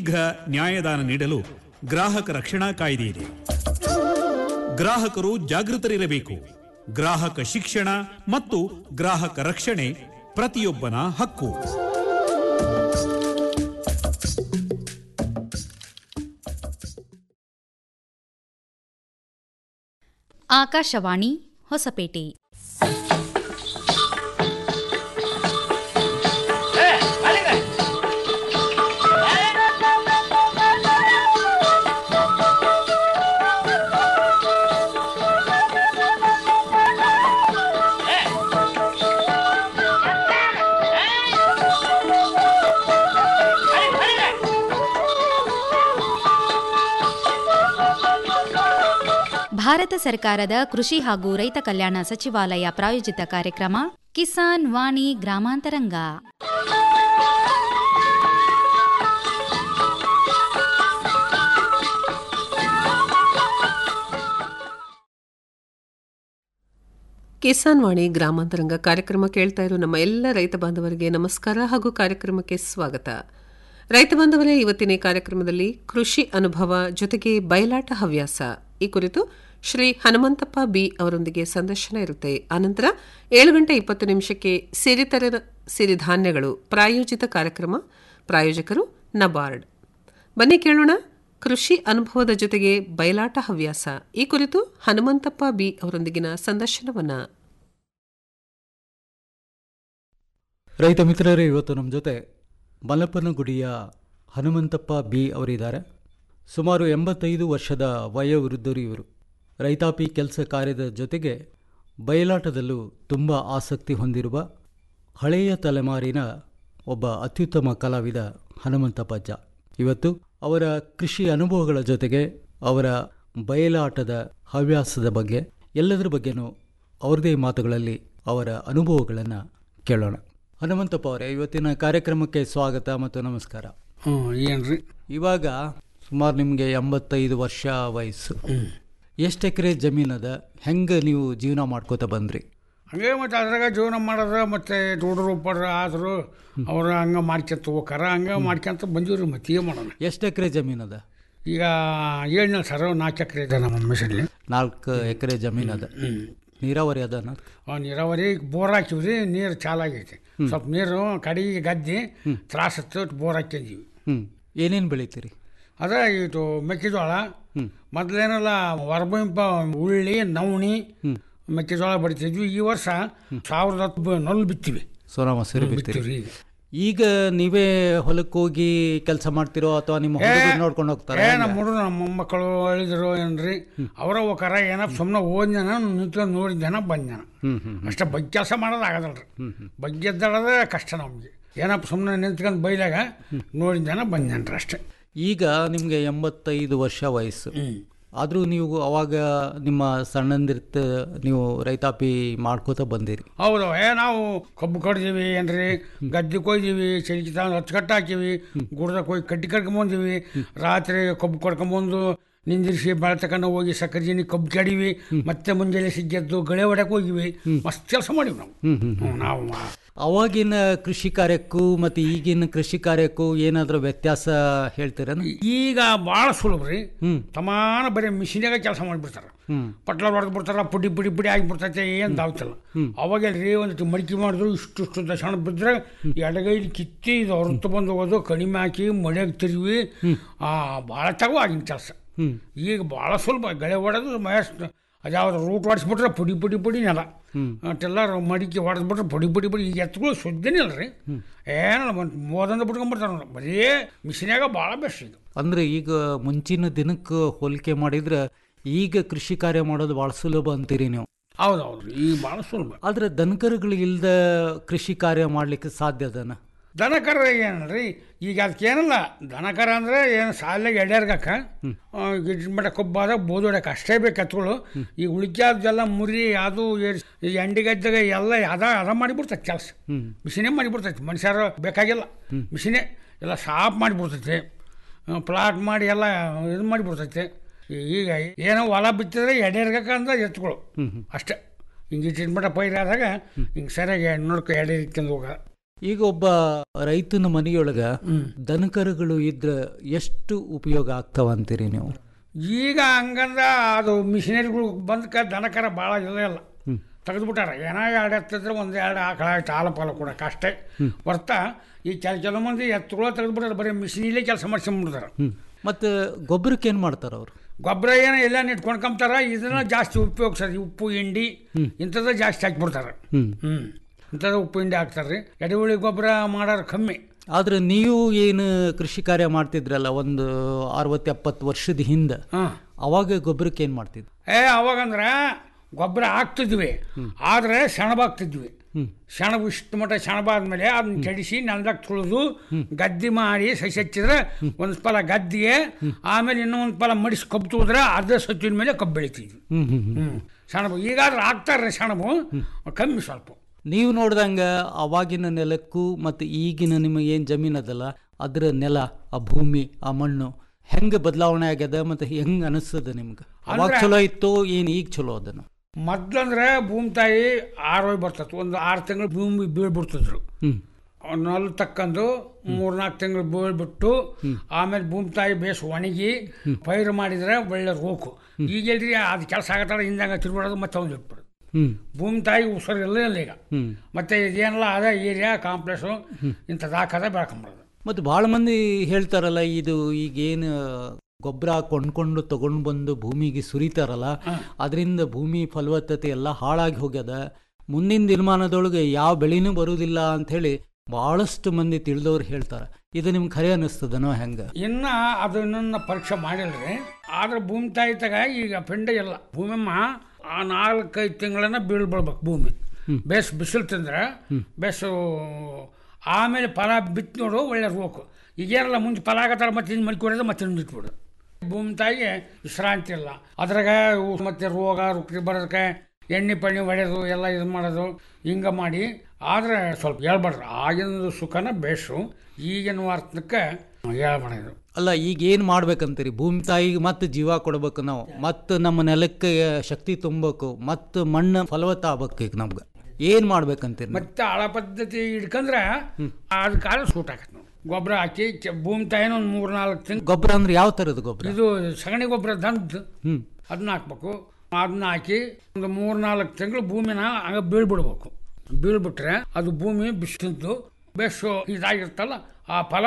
ಶೀಘ್ರ ನ್ಯಾಯದಾನ ನೀಡಲು ಗ್ರಾಹಕ ರಕ್ಷಣಾ ಕಾಯ್ದೆ ಇದೆ ಗ್ರಾಹಕರು ಜಾಗೃತರಿರಬೇಕು ಗ್ರಾಹಕ ಶಿಕ್ಷಣ ಮತ್ತು ಗ್ರಾಹಕ ರಕ್ಷಣೆ ಪ್ರತಿಯೊಬ್ಬನ ಹಕ್ಕು ಆಕಾಶವಾಣಿ ಹೊಸಪೇಟೆ ಭಾರತ ಸರ್ಕಾರದ ಕೃಷಿ ಹಾಗೂ ರೈತ ಕಲ್ಯಾಣ ಸಚಿವಾಲಯ ಪ್ರಾಯೋಜಿತ ಕಾರ್ಯಕ್ರಮ ಕಿಸಾನ್ ವಾಣಿ ಗ್ರಾಮಾಂತರಂಗ ಕಿಸಾನ್ ವಾಣಿ ಗ್ರಾಮಾಂತರಂಗ ಕಾರ್ಯಕ್ರಮ ಕೇಳ್ತಾ ಇರೋ ನಮ್ಮ ಎಲ್ಲ ರೈತ ಬಾಂಧವರಿಗೆ ನಮಸ್ಕಾರ ಹಾಗೂ ಕಾರ್ಯಕ್ರಮಕ್ಕೆ ಸ್ವಾಗತ ರೈತ ಬಾಂಧವರೇ ಇವತ್ತಿನ ಈ ಕಾರ್ಯಕ್ರಮದಲ್ಲಿ ಕೃಷಿ ಅನುಭವ ಜೊತೆಗೆ ಬಯಲಾಟ ಹವ್ಯಾಸ ಈ ಕುರಿತು ಶ್ರೀ ಹನುಮಂತಪ್ಪ ಬಿ ಅವರೊಂದಿಗೆ ಸಂದರ್ಶನ ಇರುತ್ತೆ ಆನಂತರ ಏಳು ಗಂಟೆ ಇಪ್ಪತ್ತು ನಿಮಿಷಕ್ಕೆ ಸಿರಿತರ ಸಿರಿಧಾನ್ಯಗಳು ಪ್ರಾಯೋಜಿತ ಕಾರ್ಯಕ್ರಮ ಪ್ರಾಯೋಜಕರು ನಬಾರ್ಡ್ ಬನ್ನಿ ಕೇಳೋಣ ಕೃಷಿ ಅನುಭವದ ಜೊತೆಗೆ ಬಯಲಾಟ ಹವ್ಯಾಸ ಈ ಕುರಿತು ಹನುಮಂತಪ್ಪ ಬಿ ಅವರೊಂದಿಗಿನ ಸಂದರ್ಶನವನ್ನ ರೈತ ಮಿತ್ರರೇ ಇವತ್ತು ನಮ್ಮ ಜೊತೆ ಮಲಪನಗುಡಿಯ ಹನುಮಂತಪ್ಪ ಬಿ ಅವರಿದ್ದಾರೆ ಸುಮಾರು ಎಂಬತ್ತೈದು ವರ್ಷದ ವಯೋವೃದ್ಧರು ಇವರು ರೈತಾಪಿ ಕೆಲಸ ಕಾರ್ಯದ ಜೊತೆಗೆ ಬಯಲಾಟದಲ್ಲೂ ತುಂಬ ಆಸಕ್ತಿ ಹೊಂದಿರುವ ಹಳೆಯ ತಲೆಮಾರಿನ ಒಬ್ಬ ಅತ್ಯುತ್ತಮ ಕಲಾವಿದ ಹನುಮಂತಪ್ಪಜ್ಜ ಇವತ್ತು ಅವರ ಕೃಷಿ ಅನುಭವಗಳ ಜೊತೆಗೆ ಅವರ ಬಯಲಾಟದ ಹವ್ಯಾಸದ ಬಗ್ಗೆ ಎಲ್ಲದರ ಬಗ್ಗೆನೂ ಅವ್ರದೇ ಮಾತುಗಳಲ್ಲಿ ಅವರ ಅನುಭವಗಳನ್ನು ಕೇಳೋಣ ಹನುಮಂತಪ್ಪ ಅವರೇ ಇವತ್ತಿನ ಕಾರ್ಯಕ್ರಮಕ್ಕೆ ಸ್ವಾಗತ ಮತ್ತು ನಮಸ್ಕಾರ ಹ್ಞೂ ಏನ್ರಿ ಇವಾಗ ಸುಮಾರು ನಿಮಗೆ ಎಂಬತ್ತೈದು ವರ್ಷ ವಯಸ್ಸು ಎಷ್ಟು ಎಕರೆ ಜಮೀನದ ಹೆಂಗೆ ನೀವು ಜೀವನ ಮಾಡ್ಕೋತ ಬಂದ್ರಿ ಹಂಗೆ ಮತ್ತು ಅದ್ರಾಗ ಜೀವನ ಮಾಡೋದು ಮತ್ತು ಹುಡುಗರು ಪಡ್ರ ಆದರು ಅವ್ರು ಹಂಗೆ ಮಾಡ್ಕೊಂತ ಹೋಗಾರ ಹಂಗೆ ಮಾಡ್ಕೊಂತ ಬಂದೀವ್ರಿ ಮತ್ತೆ ಏನು ಮಾಡೋಣ ಎಷ್ಟು ಎಕರೆ ಜಮೀನದ ಈಗ ಏಳ್ನೇ ಸರ ನಾಲ್ಕು ಎಕರೆ ಇದೆ ನಮ್ಮ ಮಿಷನ್ಲಿ ನಾಲ್ಕು ಎಕರೆ ಜಮೀನದ ನೀರಾವರಿ ಅದನ ನೀರಾವರಿ ಬೋರ್ ಹಾಕಿವ್ರಿ ನೀರು ಚಾಲಾಗೈತಿ ಸ್ವಲ್ಪ ನೀರು ಕಡೆಗೆ ಗದ್ದೆ ತ್ರಾಸತ್ತು ಬೋರ್ ಹಾಕ್ಯಂದೀವಿ ಹ್ಞೂ ಏನೇನು ಬೆಳಿತೀರಿ ಅದ ಇದು ಮೆಕ್ಕೆಜೋಳ ಮೊದಲೇನೆಲ್ಲ ಹೊರಬಂಪ ಉಳ್ಳಿ ನವಣಿ ಮೆಕ್ಕೆಜೋಳ ಬಡಿತಿದ್ವಿ ಈ ವರ್ಷ ಸಾವಿರದ ಹತ್ತು ನಲ್ಲು ಬಿತ್ತೀವಿ ಸೋನಾ ಮಸೂರಿ ಬಿಡ್ತೀರಿ ಬಿತ್ತೀವ್ರಿ ಈಗ ಈಗ ನೀವೇ ಹೊಲಕ್ಕೆ ಹೋಗಿ ಕೆಲಸ ಮಾಡ್ತಿರೋ ಅಥವಾ ನಿಮ್ಮ ಹುಡುಗರು ನೋಡ್ಕೊಂಡು ಹೋಗ್ತಾರೆ ಏ ನಮ್ಮ ಹುಡುಗರು ನಮ್ಮ ಮೊಮ್ಮಕ್ಕಳು ಹೇಳಿದ್ರು ಏನ್ರಿ ಅವರ ಹೋಗಾರ ಏನೋ ಸುಮ್ಮನೆ ಓದ್ಯಾನ ನಿಂತ್ಕೊಂಡು ನೋಡಿದ್ದಾನ ಬಂದ್ಯಾನ ಹ್ಞೂ ಹ್ಞೂ ಅಷ್ಟೇ ಬಗ್ಗೆ ಕೆಲಸ ಮಾಡೋದು ಆಗೋದಲ್ರಿ ಬಗ್ಗೆ ಎದ್ದಾಡೋದೇ ಕಷ್ಟ ನಮಗೆ ಏನಪ್ಪ ಸುಮ್ಮನೆ ನಿಂತ್ಕೊಂಡು ಬೈಲಾಗ ನೋಡಿದ್ದಾನ ಬಂದ್ಯಾನ್ರಿ ಅಷ್ಟೇ ಈಗ ನಿಮಗೆ ಎಂಬತ್ತೈದು ವರ್ಷ ವಯಸ್ಸು ಆದರೂ ನೀವು ಅವಾಗ ನಿಮ್ಮ ಸಣ್ಣಂದಿರ್ತ ನೀವು ರೈತಾಪಿ ಮಾಡ್ಕೋತ ಬಂದಿರಿ ಹೌದು ಏ ನಾವು ಕಬ್ಬು ಕಡ್ದೀವಿ ಏನ್ರಿ ಗದ್ದೆ ಕೊಯ್ದೀವಿ ಚಳಿಕೆ ತಗೊಂಡು ಹತ್ತು ಕಟ್ಟು ಹಾಕಿವಿ ಗುಡ್ದಾಗ ಹೋಗಿ ಕಡ್ಡಿ ಕರ್ಕೊಂಬಂದಿವಿ ರಾತ್ರಿ ಕಬ್ಬು ಕಡ್ಕೊಂಬಂದು ನಿಂದಿರಿಸಿ ಬೆಳ್ತಕೊಂಡು ಹೋಗಿ ಸಕ್ಕರೆ ಜೀನಿ ಕಬ್ಬು ಕೆಡೀವಿ ಮತ್ತೆ ಮುಂಜಾನೆ ಸಿಗ್ಗೆದ್ದು ಗಳೆ ಹೊಡ್ಯಕ್ಕೆ ಹೋಗಿವಿ ಮಸ್ತ್ ಕೆಲಸ ಮಾಡೀವಿ ನಾವು ಹ್ಞೂ, ನಾವು ಅವಾಗಿನ ಕೃಷಿ ಕಾರ್ಯಕ್ಕೂ ಮತ್ತು ಈಗಿನ ಕೃಷಿ ಕಾರ್ಯಕ್ಕೂ ಏನಾದರೂ ವ್ಯತ್ಯಾಸ ಹೇಳ್ತೀರೇನು ಈಗ ಭಾಳ ಸುಲಭ ರೀ ತಮಾನ ಬರೀ ಮಿಷಿನಾಗ ಕೆಲಸ ಮಾಡಿಬಿಡ್ತಾರೆ ಪಟ್ಲ ಹೊಡೆದು ಬಿಡ್ತಾರ ಪುಡಿ ಪುಡಿ ಪುಡಿ ಆಗಿಬಿಡ್ತೈತೆ ಏನು ದಾವ್ತಿಲ್ಲ ಅವಾಗ ರೀ ಒಂದು ಮಡಿಕೆ ಮಾಡಿದ್ರು ಇಷ್ಟು ಇಷ್ಟು ದಶಣ ಬಿದ್ದರೆ ಎಡಗೈಲಿ ಕಿತ್ತಿ ಇದು ಹೊರತು ಬಂದು ಹೋಗೋದು ಕಡಿಮೆ ಹಾಕಿ ಮಳೆಗೆ ತಿರುವಿ ಭಾಳ ತಗೋ ಆಗಿನ ಕೆಲಸ ಈಗ ಭಾಳ ಸುಲಭ ಗಳೆ ಹೊಡೆದು ಮಹೇಶ್ ಅದ್ಯಾವ್ದು ರೂಟ್ ಹೊಡಿಸ್ಬಿಟ್ರೆ ಪುಡಿ ಪುಡಿ ಪುಡಿ ನೆಲ ಅಷ್ಟೆಲ್ಲ ಮಡಿಕೆ ಹೊಡೆದ್ಬಿಟ್ರೆ ಪುಡಿ ಪುಡಿ ಪುಡಿ ಈಗ ಎತ್ತುಗಳು ಸುದ್ದಿನೇ ಇಲ್ಲ ರೀ ಏನಲ್ಲ ಮೋದಂದ ಬಿಟ್ಕೊಂಡ್ಬಿಡ್ತಾರೆ ನೋಡ್ರಿ ಬರೀ ಮಿಷಿನ್ಯಾಗ ಭಾಳ ಬೆಸ್ಟ್ ಈಗ ಅಂದರೆ ಈಗ ಮುಂಚಿನ ದಿನಕ್ಕೆ ಹೋಲಿಕೆ ಮಾಡಿದ್ರೆ ಈಗ ಕೃಷಿ ಕಾರ್ಯ ಮಾಡೋದು ಭಾಳ ಸುಲಭ ಅಂತೀರಿ ನೀವು ಹೌದು ಹೌದು ಈಗ ಭಾಳ ಸುಲಭ ಆದರೆ ದನಕರುಗಳು ಇಲ್ದ ಕೃಷಿ ಕಾರ್ಯ ಮಾಡಲಿಕ್ಕೆ ಸಾಧ್ಯ ಅದನ ದನಕರ ಏನಲ್ರಿ ಈಗ ಅದಕ್ಕೆ ಏನಲ್ಲ ದನಕರ ಅಂದರೆ ಏನು ಸಾಲಾಗ ಎಡ್ಯಾರ್ಗಕ್ಕ ಗಿಡ ಮಟ್ಟ ಕೊಬ್ಬಾದ ಬೋದೊಡಕ್ಕೆ ಅಷ್ಟೇ ಬೇಕು ಎತ್ತುಗಳು ಈಗ ಉಳಿಕ್ಯಾದೆಲ್ಲ ಮುರಿ ಅದು ಏರ್ಸ್- ಈ ಎಂಡಿಗದ್ದಾಗ ಎಲ್ಲ ಅದ ಅದ ಮಾಡಿಬಿಡ್ತೈತೆ ಕೆಲಸ ಮಿಷಿನೇ ಮಾಡಿಬಿಡ್ತೈತಿ ಮನುಷ್ಯರು ಬೇಕಾಗಿಲ್ಲ ಮಿಷಿನೇ ಎಲ್ಲ ಸಾಫ್ ಮಾಡಿಬಿಡ್ತೈತಿ ಪ್ಲಾಟ್ ಮಾಡಿ ಎಲ್ಲ ಇದು ಮಾಡಿಬಿಡ್ತೈತಿ ಈಗ ಏನೋ ಹೊಲ ಬಿತ್ತಿದ್ರೆ ಎಡೆರ್ಗಕ್ಕ ಅಂದ್ರೆ ಎತ್ತುಗಳು ಅಷ್ಟೇ ಹಿಂಗೆ ಇಟ್ಟಿನ ಮಟ್ಟ ಪೈರಾದಾಗ ಹಿಂಗೆ ಸರಿಯಾಗಿ ನೋಡ್ಕೊ ಎಡೆ ಇಟ್ಕೊಂಡು ಹೋಗ ಈಗ ಒಬ್ಬ ರೈತನ ಮನೆಯೊಳಗ ದನಕರುಗಳು ಇದ್ರ ಎಷ್ಟು ಉಪಯೋಗ ಆಗ್ತಾವ ಅಂತೀರಿ ನೀವು ಈಗ ಹಂಗಂದ ಅದು ಮಿಷಿನರಿಗಳು ಬಂದಕ ದನಕರ ಭಾಳ ಇಲ್ಲ ಇಲ್ಲ ತೆಗೆದ್ಬಿಟ್ಟಾರ ಏನೋ ಎರಡು ಎತ್ತಿದ್ರೆ ಒಂದು ಎರಡು ಆಕಳ ಆಯ್ತು ಹಾಲು ಪಾಲು ಕೊಡಕ್ಕೆ ಅಷ್ಟೇ ಹೊರ್ತ ಈ ಕೆಲ ಕೆಲವು ಮಂದಿ ಎತ್ತುಗಳು ತೆಗೆದ್ಬಿಟ್ಟಾರೆ ಬರೀ ಮಿಷಿನಿಲೇ ಕೆಲಸ ಮಾಡ್ಸ್ಕೊಂಡ್ಬಿಡ್ತಾರೆ ಹ್ಮ್ ಮತ್ತೆ ಗೊಬ್ಬರಕ್ಕೆ ಏನ್ ಮಾಡ್ತಾರ ಅವ್ರು ಗೊಬ್ಬರ ಏನೋ ಎಲ್ಲ ಇಟ್ಕೊಂಡ್ಕೊಂತಾರ ಇದನ್ನ ಜಾಸ್ತಿ ಉಪಯೋಗಿಸ್ತಾರೆ ಉಪ್ಪು ಹಿಂಡಿ ಇಂಥದ್ದು ಜಾಸ್ತಿ ಹಾಕ್ಬಿಡ್ತಾರೆ ಹ್ಮ್ ಹ್ಞೂ ಇಂಥದ್ದು ಉಪ್ಪು ಹಿಂಡಿ ಹಾಕ್ತಾರೆ ರೀ ಎಡೆಹುಳಿ ಗೊಬ್ಬರ ಮಾಡೋರು ಕಮ್ಮಿ ಆದ್ರೆ ನೀವು ಏನು ಕೃಷಿ ಕಾರ್ಯ ಮಾಡ್ತಿದ್ರಲ್ಲ ಒಂದು ಅರವತ್ತು ಎಪ್ಪತ್ತು ವರ್ಷದ ಹಿಂದೆ ಹಾಂ ಅವಾಗ ಗೊಬ್ಬರಕ್ಕೆ ಏನ್ ಮಾಡ್ತಿದ್ರು ಏ ಅವಾಗಂದ್ರೆ ಗೊಬ್ಬರ ಹಾಕ್ತಿದ್ವಿ ಆದರೆ ಸೆಣಬಾಗ್ತಿದ್ವಿ ಸೆಣಬು ಇಷ್ಟು ಮಟ್ಟ ಸೆಣಬಾದ್ಮೇಲೆ ಅದನ್ನ ಕೆಡಿಸಿ ನೆಲದಾಗ ತುಳಿದು ಗದ್ದೆ ಮಾಡಿ ಸಸಿ ಹಚ್ಚಿದ್ರೆ ಒಂದು ಫಲ ಗದ್ದಿಗೆ ಆಮೇಲೆ ಇನ್ನೊಂದು ಫಲ ಮಡಿಸಿ ಕಬ್ಬು ತುಳಿದ್ರೆ ಅರ್ಧ ಸಚ್ಚಿನ ಮೇಲೆ ಕಬ್ಬು ಬೆಳಿತಿದ್ವಿ ಹ್ಮ್ ಹ್ಮ್ ಹ್ಮ್. ಹ್ಞೂ ಸೆಣಬು ಈಗಾದ್ರೆ ಹಾಕ್ತಾರೆ ಸೆಣಬು ಕಮ್ಮಿ ಸ್ವಲ್ಪ ನೀವು ನೋಡ್ದಂಗ ಅವಾಗಿನ ನೆಲಕ್ಕೂ ಮತ್ತು ಈಗಿನ ನಿಮಗೆ ಏನು ಜಮೀನು ಅದಲ್ಲ ಅದ್ರ ನೆಲ ಆ ಭೂಮಿ ಆ ಮಣ್ಣು ಹೆಂಗೆ ಬದಲಾವಣೆ ಆಗ್ಯದ ಮತ್ತು ಹೆಂಗೆ ಅನಿಸ್ತದ ನಿಮ್ಗೆ ಅವಾಗ ಅಂದ್ರೆ- ಚಲೋ ಇತ್ತು ಏನು ಈಗ ಚಲೋ ಅದನ್ನು ಮೊದ್ಲಂದ್ರೆ ಭೂಮಿ ತಾಯಿ ಆರೋಯ್ ಬರ್ತತ್ತು ಒಂದು ಆರು ತಿಂಗಳು ಭೂಮಿ ಬೀಳ್ಬಿಡ್ತಿದ್ರು ಹ್ಮ್ ನಲ್ ತಕ್ಕಂದು ಮೂರ್ನಾಲ್ಕು ತಿಂಗಳು ಬೀಳ್ಬಿಟ್ಟು ಆಮೇಲೆ ಭೂಮಿ ತಾಯಿ ಬೇಸ್ ಒಣಗಿ ಪೈರು ಮಾಡಿದ್ರೆ ಒಳ್ಳೆ ರೋಕು ಈಗೆಲ್ರಿ ಅದು ಕೆಲಸ ಆಗತ್ತಾರ ಹಿಂದಂಗ ತಿರ್ಬಿಡೋದು ಮತ್ತೆ ಅವ್ನು ಇಟ್ಬಿಡೋದು ಹ್ಮ್ ಭೂಮಿ ತಾಯಿ ಉಸಿರು ಇಲ್ಲ ಇಲ್ಲ ಈಗ ಹ್ಮ್ ಮತ್ತೆ ಇದೇನಲ್ಲ ಅದ ಏರಿಯಾ ಕಾಂಪ್ಲೆಕ್ಸು ಇಂಥದ್ದು ಹಾಕದ ಬೆಳ್ಕೊಂಬಿಡೋದು ಮತ್ತು ಭಾಳ ಮಂದಿ ಹೇಳ್ತಾರಲ್ಲ ಇದು ಈಗೇನು ಗೊಬ್ಬರ ಕೊಂಡ್ಕೊಂಡು ತಗೊಂಡು ಬಂದು ಭೂಮಿಗೆ ಸುರಿತಾರಲ್ಲ ಅದರಿಂದ ಭೂಮಿ ಫಲವತ್ತತೆ ಎಲ್ಲ ಹಾಳಾಗಿ ಹೋಗ್ಯದ ಮುಂದಿನ ದಿನಮಾನದೊಳಗೆ ಯಾವ ಬೆಳೆನೂ ಬರುವುದಿಲ್ಲ ಅಂಥೇಳಿ ಭಾಳಷ್ಟು ಮಂದಿ ತಿಳಿದವ್ರು ಹೇಳ್ತಾರೆ ಇದು ನಿಮ್ಗೆ ಖರೆ ಅನ್ನಿಸ್ತದನೋ ಹೆಂಗೆ ಇನ್ನ ಅದನ್ನ ಪರೀಕ್ಷೆ ಮಾಡಿಲ್ರಿ ಆದ್ರೆ ಭೂಮಿ ತಾಯಿ ತಗ ಈಗ ಪಿಂಡ ಇಲ್ಲ ಭೂಮಿಮ್ಮ ಆ ನಾಲ್ಕೈದು ತಿಂಗಳನ್ನ ಬೀಳ್ಬಿಡ್ಬೇಕು ಭೂಮಿ ಬೇಸ್ ಬಿಸಿಲು ತಿಂದ್ರೆ ಬೇಸು ಆಮೇಲೆ ಫಲ ಬಿತ್ತು ನೋಡು ಒಳ್ಳೆ ರೋಕು ಈಗೇನಲ್ಲ ಮುಂದೆ ಫಲ ಆಗತ್ತಾರ ಮತ್ತೆ ಇನ್ನು ಮಲ್ಕೊಡೋದು ಮತ್ತೆ ಇನ್ನು ಬಿಟ್ಬಿಡು ಭೂಮಿ ತಾಯಿಗೆ ವಿಶ್ರಾಂತಿ ಇಲ್ಲ ಅದ್ರಾಗ ಇವು ಮತ್ತೆ ರೋಗ ರುಕ್ರಿ ಬರೋದಕ್ಕೆ ಎಣ್ಣೆ ಪಣ್ಣೆ ಹೊಡೆಯೋದು ಎಲ್ಲ ಇದು ಮಾಡೋದು ಹಿಂಗೆ ಮಾಡಿ ಆದರೆ ಸ್ವಲ್ಪ ಹೇಳ್ಬಾರ್ದು ಆಗಿನ ಸುಖನ ಬೇಸು ಈಗಿನ ವಾರ್ತಕ್ಕೆ ಹೇಳ್ಬಾರ್ದು ಅಲ್ಲ ಈಗ ಏನು ಮಾಡ್ಬೇಕಂತೀರಿ ಭೂಮಿ ತಾಯಿಗೆ ಮತ್ತೆ ಜೀವ ಕೊಡ್ಬೇಕು ನಾವು ಮತ್ತು ನಮ್ಮ ನೆಲಕ್ಕೆ ಶಕ್ತಿ ತುಂಬಬೇಕು ಮತ್ತು ಮಣ್ಣು ಫಲವತ್ತ ಆಗ್ಬೇಕು ಈಗ ನಮ್ಗೆ ಏನು ಮಾಡ್ಬೇಕಂತೀರಿ ನೀವು? ಮತ್ತೆ ಆಳ ಪದ್ಧತಿ ಹಿಡ್ಕಂದ್ರೆ ಅದ್ ಕಾಲ ಸೂಟ್ ಆಗತ್ತೆ ನೋಡಿ ಗೊಬ್ಬರ ಹಾಕಿ ಚ- ಭೂಮಿ ತಾಯಿನ ಒಂದು ಮೂರು ನಾಲ್ಕು ತಿಂಗಳು ಗೊಬ್ಬರ ಅಂದ್ರೆ ಯಾವ ಥರದ ಗೊಬ್ಬರ ಇದು ಸಗಣಿ ಗೊಬ್ಬರ ದಂದು ಹ್ಞೂ ಅದನ್ನ ಹಾಕ್ಬೇಕು ಅದನ್ನ ಹಾಕಿ ಒಂದು ಮೂರು ನಾಲ್ಕು ತಿಂಗಳು ಭೂಮಿನ ಹಂಗ ಬೀಳ್ಬಿಡ್ಬೇಕು ಬೀಳ್ಬಿಟ್ರೆ ಅದು ಭೂಮಿ ಬಿಸಿದ್ದು ಬೆಸ್ಸು ಇದಾಗಿರ್ತಲ್ಲ ಆ ಫಲ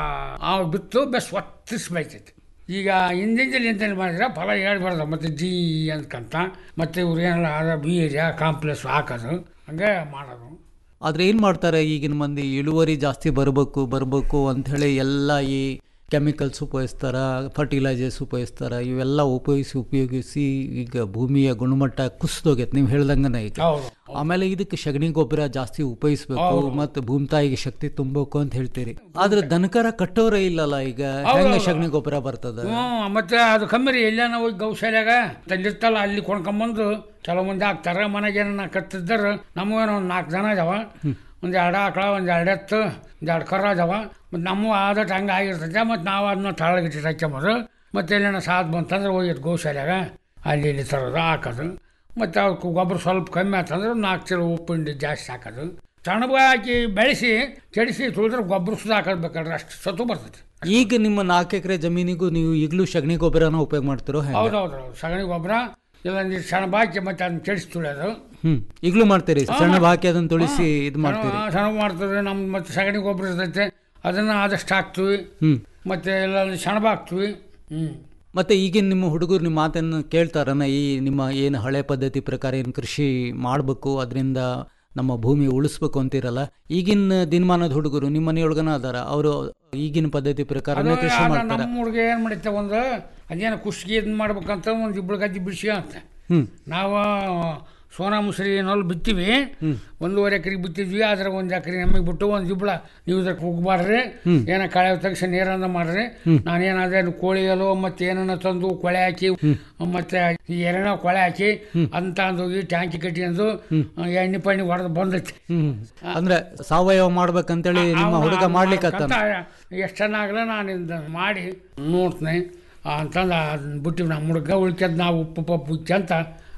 ಆ ಬಿತ್ತು ಬೆಸ್ ಒತ್ತಿಸಿ ಬೆಳಿತೈತಿ ಈಗ ಹಿಂದಿಂದಲೇ ಎಂತ ಮಾಡಿದ್ರೆ ಫಲ ಹೇಳ್ಬಾರ್ದು ಮತ್ತೆ ಜಿ ಅಂದ್ಕಂತ ಮತ್ತೆ ಇವ್ರು ಏನೆಲ್ಲ ಅದ ಬೀರ್ಯ ಕಾಂಪ್ಲೆಕ್ಸ್ ಹಾಕೋದು ಹಂಗೆ ಮಾಡೋದು ಆದ್ರೆ ಏನು ಮಾಡ್ತಾರೆ ಈಗಿನ ಮಂದಿ ಇಳುವರಿ ಜಾಸ್ತಿ ಬರಬೇಕು ಬರಬೇಕು ಅಂಥೇಳಿ ಎಲ್ಲ ಈ ಕೆಮಿಕಲ್ಸ್ ಉಪಯೋಗಿಸ್ತಾರ ಫರ್ಟಿಲೈಸರ್ಸ್ ಉಪಯೋಗಿಸ್ತಾರ ಇವೆಲ್ಲ ಉಪಯೋಗಿಸಿ ಉಪಯೋಗಿಸಿ ಈಗ ಭೂಮಿಯ ಗುಣಮಟ್ಟ ಕುಸಿದೋಗೈತೆ ನೀವು ಹೇಳ್ದಂಗನ ಈಗ ಹೌದು ಆಮೇಲೆ ಇದಕ್ಕೆ ಸಗಣಿ ಗೊಬ್ಬರ ಜಾಸ್ತಿ ಉಪಯೋಗಿಸ್ಬೇಕು ಮತ್ತು ಭೂಮಿ ತಾಯಿಗೆ ಶಕ್ತಿ ತುಂಬಬೇಕು ಅಂತ ಹೇಳ್ತೀರಿ ಆದ್ರೆ ದನಕರ ಕಟ್ಟೋರೇ ಇಲ್ಲಲ್ಲ ಈಗ ಹೆಂಗ ಸಗಣಿ ಗೊಬ್ಬರ ಬರ್ತದ ಹ್ಞೂ ಮತ್ತೆ ಅದು ಕಮ್ಮಿ ರೀ ಎಲ್ಲಾನ ಹೋಗಿ ಗೌಶಾಲ್ಯಾಗ ತಂದಿರ್ತಲ್ಲ ಅಲ್ಲಿ ಕೊಂಡ್ಕೊಂಬಂದು ಕೆಲವು ಮಂದಿ ಹಾಕ್ತಾರ ಮನೆಗೆ ಏನನ್ನ ಕತ್ತಿದ್ದಾರ ನಮಗೇನೋ ಒಂದು ನಾಲ್ಕು ಜನ ಇದಾವ ಒಂದು ಎರಡು ಆಕಳ ಒಂದು ಎರಡು ಎತ್ತು ಒಂದು ಎರಡು ಕರ ಅದಾವ ಮತ್ತು ನಮ್ಮ ಆದಟ್ಟು ಹಂಗೆ ಆಗಿರ್ತೈತೆ ಮತ್ತು ನಾವು ಅದನ್ನ ತಳಗಿಟ್ಟು ಹಾಕ್ಯಂಬೋದು ಮತ್ತು ಎಲ್ಲೇನ ಸಾದ್ ಬಂತಂದ್ರೆ ಹೋಗಿದ್ದು ಗೌಶಾಲ್ಯಾಗ ಅಲ್ಲಿ ಇಲ್ಲಿ ತರೋದು ಹಾಕೋದು ಮತ್ತು ಅವಕ್ಕೆ ಗೊಬ್ಬರ ಸ್ವಲ್ಪ ಕಮ್ಮಿ ಆತಂದ್ರೆ ನಾಲ್ಕು ಚೀಲ ಉಪ್ಪು ಹಿಂಡಿ ಜಾಸ್ತಿ ಹಾಕೋದು ಸಣ್ಣಗ ಹಾಕಿ ಬೆಳೆಸಿ ಕೆಡಿಸಿ ತುಳಿದ್ರೆ ಗೊಬ್ಬರ ಸುದ ಹಾಕೋದು ಬೇಕಾದ್ರೆ ಅಷ್ಟು ಸತ್ತು ಬರ್ತೈತಿ ಈಗ ನಿಮ್ಮ ನಾಲ್ಕು ಎಕರೆ ಜಮೀನಿಗೂ ನೀವು ಈಗಲೂ ಸಗಣಿ ಗೊಬ್ಬರನ ಉಪಯೋಗ ಮಾಡ್ತಿರೋ ಹೆಂಗ ಹೌದೌದು ಸಗಣಿ ಗೊಬ್ಬರ ಇಲ್ಲ ನೀರು ಸಣ್ಣ ಬಾಕಿ ಮತ್ತೆ ಅದನ್ನ ಕೆಡಿಸಿ ತುಳಿಯೋದು ಹ್ಮ್ ಈಗಲೂ ಮಾಡ್ತೀರಿ ಸಣ್ಣ ಬಾಕಿ ಅದನ್ನ ತುಳಿಸಿ ಇದು ಮಾಡ್ತೀರಿ ಸಣ್ಣ ಮಾಡ್ತೀವಿ ನಮ್ಮ ಮತ್ತೆ ಸಗಣಿ ಗೊಬ್ಬರ ಇರ್ತೈತೆ ಅದನ್ನು ಆದಷ್ಟು ಹಾಕ್ತೀವಿ ಹ್ಮ್ ಮತ್ತೆ ಎಲ್ಲ ಸೆಣಬ ಹಾಕ್ತೀವಿ ಹ್ಞೂ ಮತ್ತೆ ಈಗಿನ ನಿಮ್ಮ ಹುಡುಗರು ನಿಮ್ಮ ಮಾತನ್ನು ಕೇಳ್ತಾರನ ಈ ನಿಮ್ಮ ಏನು ಹಳೆ ಪದ್ಧತಿ ಪ್ರಕಾರ ಏನು ಕೃಷಿ ಮಾಡಬೇಕು ಅದರಿಂದ ನಮ್ಮ ಭೂಮಿ ಉಳಿಸ್ಬೇಕು ಅಂತಿರಲ್ಲ ಈಗಿನ ದಿನಮಾನದ ಹುಡುಗರು ನಿಮ್ಮ ಮನೆಯೊಳಗನ ಅದಾರ ಅವರು ಈಗಿನ ಪದ್ಧತಿ ಪ್ರಕಾರನೇ ಕೃಷಿ ಮಾಡ್ತಾರ ನಮ್ಮ ಹುಡುಗ ಏನು ಮಾಡುತ್ತೆ ಒಂದು ಅದೇನು ಕುಷ್ಗಿ ಇದನ್ನ ಮಾಡ್ಬೇಕಂತ ಒಂದು ಇಬ್ಬಳು ಗದ್ದೆ ಬಿಡಿಸಿ ಅಂತ ಹ್ಮ್ ನಾವು ಸೋನಾ ಮುಸ್ರಿ ಏನೋಲ್ ಬಿತ್ತೀವಿ ಒಂದೂವರೆ ಎಕರೆಗೆ ಬಿತ್ತಿದ್ವಿ ಅದ್ರ ಒಂದು ಎಕರೆ ನಮಗೆ ಬಿಟ್ಟು ಒಂದು ಇಬ್ಬಳ ನೀವು ಇದಕ್ಕೆ ಹೋಗ್ಬಾರ್ರಿ ಏನೋ ಕಳೆ ತೆಗಿಸಿ ನೀರನ್ನ ಮಾಡ್ರಿ ನಾನೇನಾದ್ರೆ ಕೋಳಿ ಎಲ್ಲೋ ಮತ್ತೆ ಏನನ್ನ ತಂದು ಕೊಳೆ ಹಾಕಿ ಮತ್ತೆ ಈ ಎರೆನ ಕೊಳೆ ಹಾಕಿ ಅಂತ ಅಂದೋಗಿ ಟ್ಯಾಂಕಿ ಕಟ್ಟಿ ಅಂದು ಎಣ್ಣೆ ಪಣ್ಣಿ ಹೊಡೆದು ಬಂದೈತಿ ಹ್ಮ್ ಅಂದ್ರೆ ಸಾವಯವ ಮಾಡ್ಬೇಕಂತೇಳಿ ನಿಮ್ಮ ಹುಡುಗ ಮಾಡ್ಲಿಕ್ಕತ್ತಾನ ಎಷ್ಟು ಚೆನ್ನಾಗಲ್ಲ ನಾನು ಇದನ್ನ ಮಾಡಿ ನೋಡ್ತೀನಿ ಅಂತಂದು ಅದನ್ನ ಬಿಟ್ಟಿವಿ ನಮ್ಮ ಹುಡುಗ ಉಳ್ಕ್ಯದ ನಾವು ಉಪ್ಪು ಪಪ್ಪು ಉಚ್ಚಿ ಅಂತ